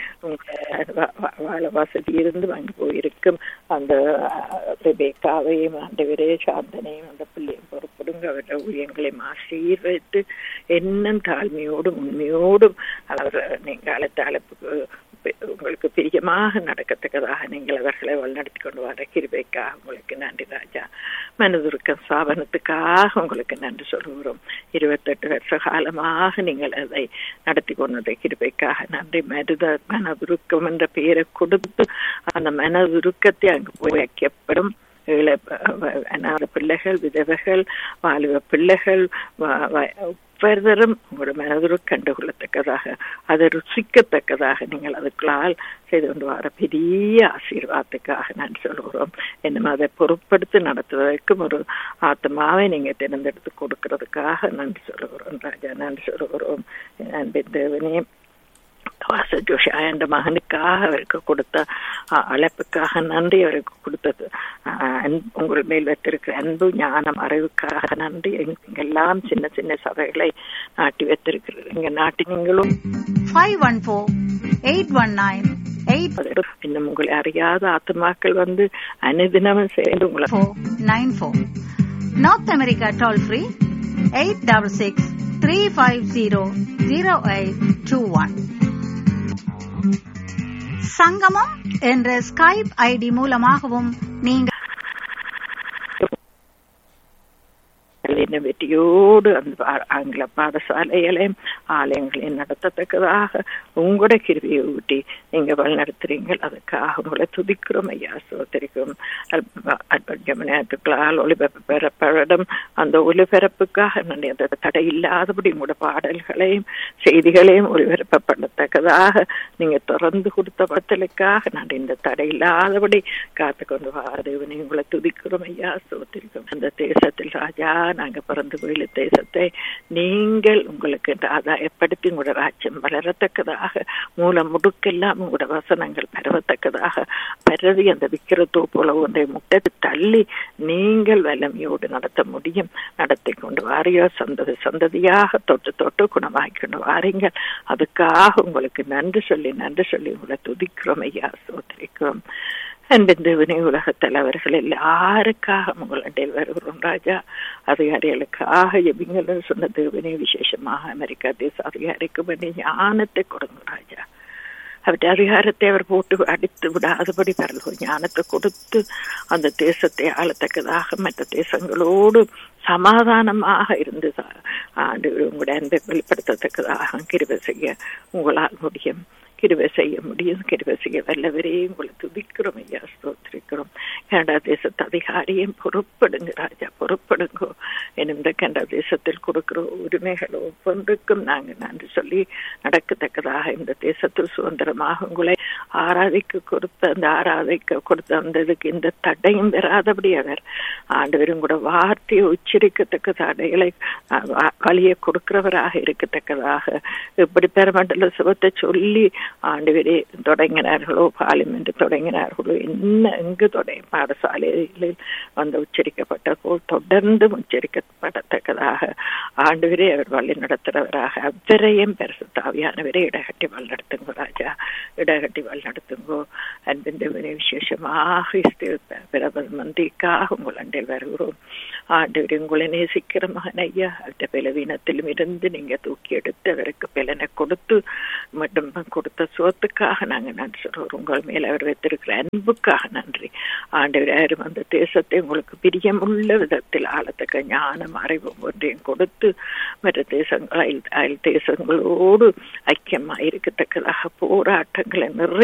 வாழ வசதி இருந்து வாங்கி போயிருக்கும் அந்த ரெபேக்காவையும் ஆண்டவரே சாந்தனையும் அந்த பிள்ளையும் பொறுப்படுங்க அவருடைய ஊழியங்களையும் ஆசீர்வதித்து என்னும் தாழ்மையோடும் உண்மையோடும் அவர் நீங்கள் அழைத்த அழைப்புக்கு உங்களுக்கு பிரியமாக நடக்கத்தக்கதாக நீங்கள் அவர்களை வழிநடத்தி கொண்டு வர கிருபைக்காக உங்களுக்கு நன்றி ராஜா மனதுருக்கம் ஸ்தாபனத்துக்காக உங்களுக்கு நன்றி சொல்கிறோம் இருபத்தெட்டு வருஷ காலமாக நீங்கள் அதை நடத்தி கொண்ட கிருபைக்காக நன்றி மருத மனதுருக்கம் என்ற பெயரை கொடுத்து அந்த மனதுருக்கத்தை அங்கு போய் வைக்கப்படும் ஏழை அநாத பிள்ளைகள் விதவைகள் வாலிப பிள்ளைகள் ஒவ்வொருத்தரும் உங்களோட மனதுரு கண்டுகொள்ளத்தக்கதாக அதை ருசிக்கத்தக்கதாக நீங்கள் அதுக்குள்ளால் செய்து கொண்டு வர பெரிய ஆசீர்வாதத்துக்காக நான் சொல்கிறோம் என்னும் அதை பொருட்படுத்தி நடத்துவதற்கும் ஒரு ஆத்மாவை நீங்க தேர்ந்தெடுத்து கொடுக்கறதுக்காக நன்றி சொல்லுகிறோம் ராஜா நன்றி சொல்லுகிறோம் அன்பின் தேவனே வாச ஜோஷா என்ற மகனுக்காக அவருக்கு கொடுத்த அழைப்புக்காக நன்றி அவருக்கு கொடுத்தது உங்கள் மேல் வைத்திருக்கிற அன்பு ஞானம் அறிவுக்காக நன்றி எங்கெல்லாம் சின்ன சின்ன சபைகளை நாட்டி வைத்திருக்கிறது இங்க நாட்டி நீங்களும் five one four eight one nine eight இன்னும் உங்களை அறியாத ஆத்மாக்கள் வந்து அனுதினமும் சேர்ந்து உங்களை nine four North America toll free eight double six three five zero zero eight two one Sangamam என்ற ஸ்கைப் ஐடி மூலமாகவும் நீங்கள் என்ன வெற்றியோடு அந்த ஆங்கில பாடசாலைகளையும் ஆலயங்களையும் நடத்தத்தக்கதாக உங்களோட கிருவியை ஊட்டி நீங்க வழிநடத்துறீங்க அதுக்காக உங்களை துதிக்கிறோம் ஐயா சோதரிக்கும் ஜமனத்துக்களால் ஒளிபரப்படம் அந்த ஒளிபரப்புக்காக நான் அந்த தடை இல்லாதபடி உங்களோட பாடல்களையும் செய்திகளையும் ஒளிபரப்பப்படத்தக்கதாக நீங்க திறந்து கொடுத்த பத்தலுக்காக நான் இந்த தடை இல்லாதபடி காத்து கொண்டு வாரதேவனை உங்களை துதிக்கிறோம் ஐயா சோதரிக்கும் அந்த தேசத்தில் ராஜா நாங்க பிறந்து போயில தேசத்தை நீங்கள் உங்களுக்கு ஆதாயப்படுத்தி உங்களோட ராஜ்யம் வளரத்தக்கதாக மூல முடுக்கெல்லாம் உங்களோட வசனங்கள் பரவத்தக்கதாக பரவி அந்த விக்கிரத்தோ போல ஒன்றை முட்டத்தை தள்ளி நீங்கள் வல்லமையோடு நடத்த முடியும் நடத்தி கொண்டு வாரியோ சந்ததி சந்ததியாக தொட்டு தொட்டு குணமாக்கி கொண்டு வாரீங்க அதுக்காக உங்களுக்கு நன்றி சொல்லி நன்றி சொல்லி உங்களை துதிக்கிறோம் ஐயா சோதரிக்கிறோம் அன்பின் தேவனே உலக தலைவர்கள் எல்லாருக்காக உங்களிடையில் வருகிறோம் ராஜா அதிகாரிகளுக்காக எபிங்கள் சொன்ன தேவனே விசேஷமாக அமெரிக்கா தேச அதிகாரிக்கு வேண்டிய ஞானத்தை கொடுங்க ராஜா அவருடைய அதிகாரத்தை அவர் போட்டு அடித்து விடாதபடி பரலோ ஞானத்தை கொடுத்து அந்த தேசத்தை ஆளத்தக்கதாக மற்ற தேசங்களோடு சமாதானமாக இருந்து ஆண்டு உங்களுடைய அன்பை வெளிப்படுத்தத்தக்கதாக கிருபை செய்ய உங்களால் முடியும் கிருவை செய்ய முடியும் கிருவை செய்ய வல்லவரே உங்களை துதிக்கிறோம் ஐயா ஸ்தோத்திரிக்கிறோம் கனடா தேசத்து அதிகாரியும் பொறுப்படுங்க ராஜா பொறுப்படுங்கோ இந்த கனடா தேசத்தில் கொடுக்கிற உரிமைகள் ஒவ்வொன்றுக்கும் நாங்கள் நன்றி சொல்லி நடக்கத்தக்கதாக இந்த தேசத்தில் சுதந்திரமாக உங்களை ஆராதிக்க கொடுத்த அந்த ஆராதிக்க கொடுத்த அந்த இதுக்கு இந்த தடையும் பெறாதபடி அவர் ஆண்டவரும் கூட வார்த்தையை உச்சரிக்கத்தக்க தடைகளை வழியை கொடுக்கிறவராக இருக்கத்தக்கதாக இப்படி பெருமண்டல சுகத்தை சொல்லி ஆண்டுவரே தொடங்கினார்களோ பார்லிமெண்ட் தொடங்கினார்களோ என்ன எங்கு தொடங்கி பாடசாலைகளில் வந்து உச்சரிக்கப்பட்ட போல் தொடர்ந்து உச்சரிக்கப்படத்தக்கதாக ஆண்டுவரே அவர் வழி நடத்துறவராக அவ்வரையும் பெருசு தாவியானவரே இடகட்டி வழி நடத்துங்கோ ராஜா இடகட்டி வழி நடத்துங்கோ அன்பின் விசேஷமாக பிரபல மந்திக்காக உங்கள் அண்டில் வருகிறோம் ஆண்டவர் உங்களை நேசிக்கிற மகன் ஐயா அந்த பலவீனத்திலும் இருந்து நீங்க தூக்கி எடுத்து அவருக்கு பலனை கொடுத்து மட்டும் கொடுத்த சுகத்துக்காக நாங்க நன்றி சொல்றோம் உங்கள் மேல அவர் வைத்திருக்கிற அன்புக்காக நன்றி ஆண்டவர் யாரும் அந்த தேசத்தை உங்களுக்கு பிரியமுள்ள விதத்தில் ஆழத்தக்க ஞானம் அறிவு ஒன்றையும் கொடுத்து மற்ற தேசங்கள் அயல் தேசங்களோடு ஐக்கியமாக இருக்கத்தக்கதாக போராட்டங்களை நிறைய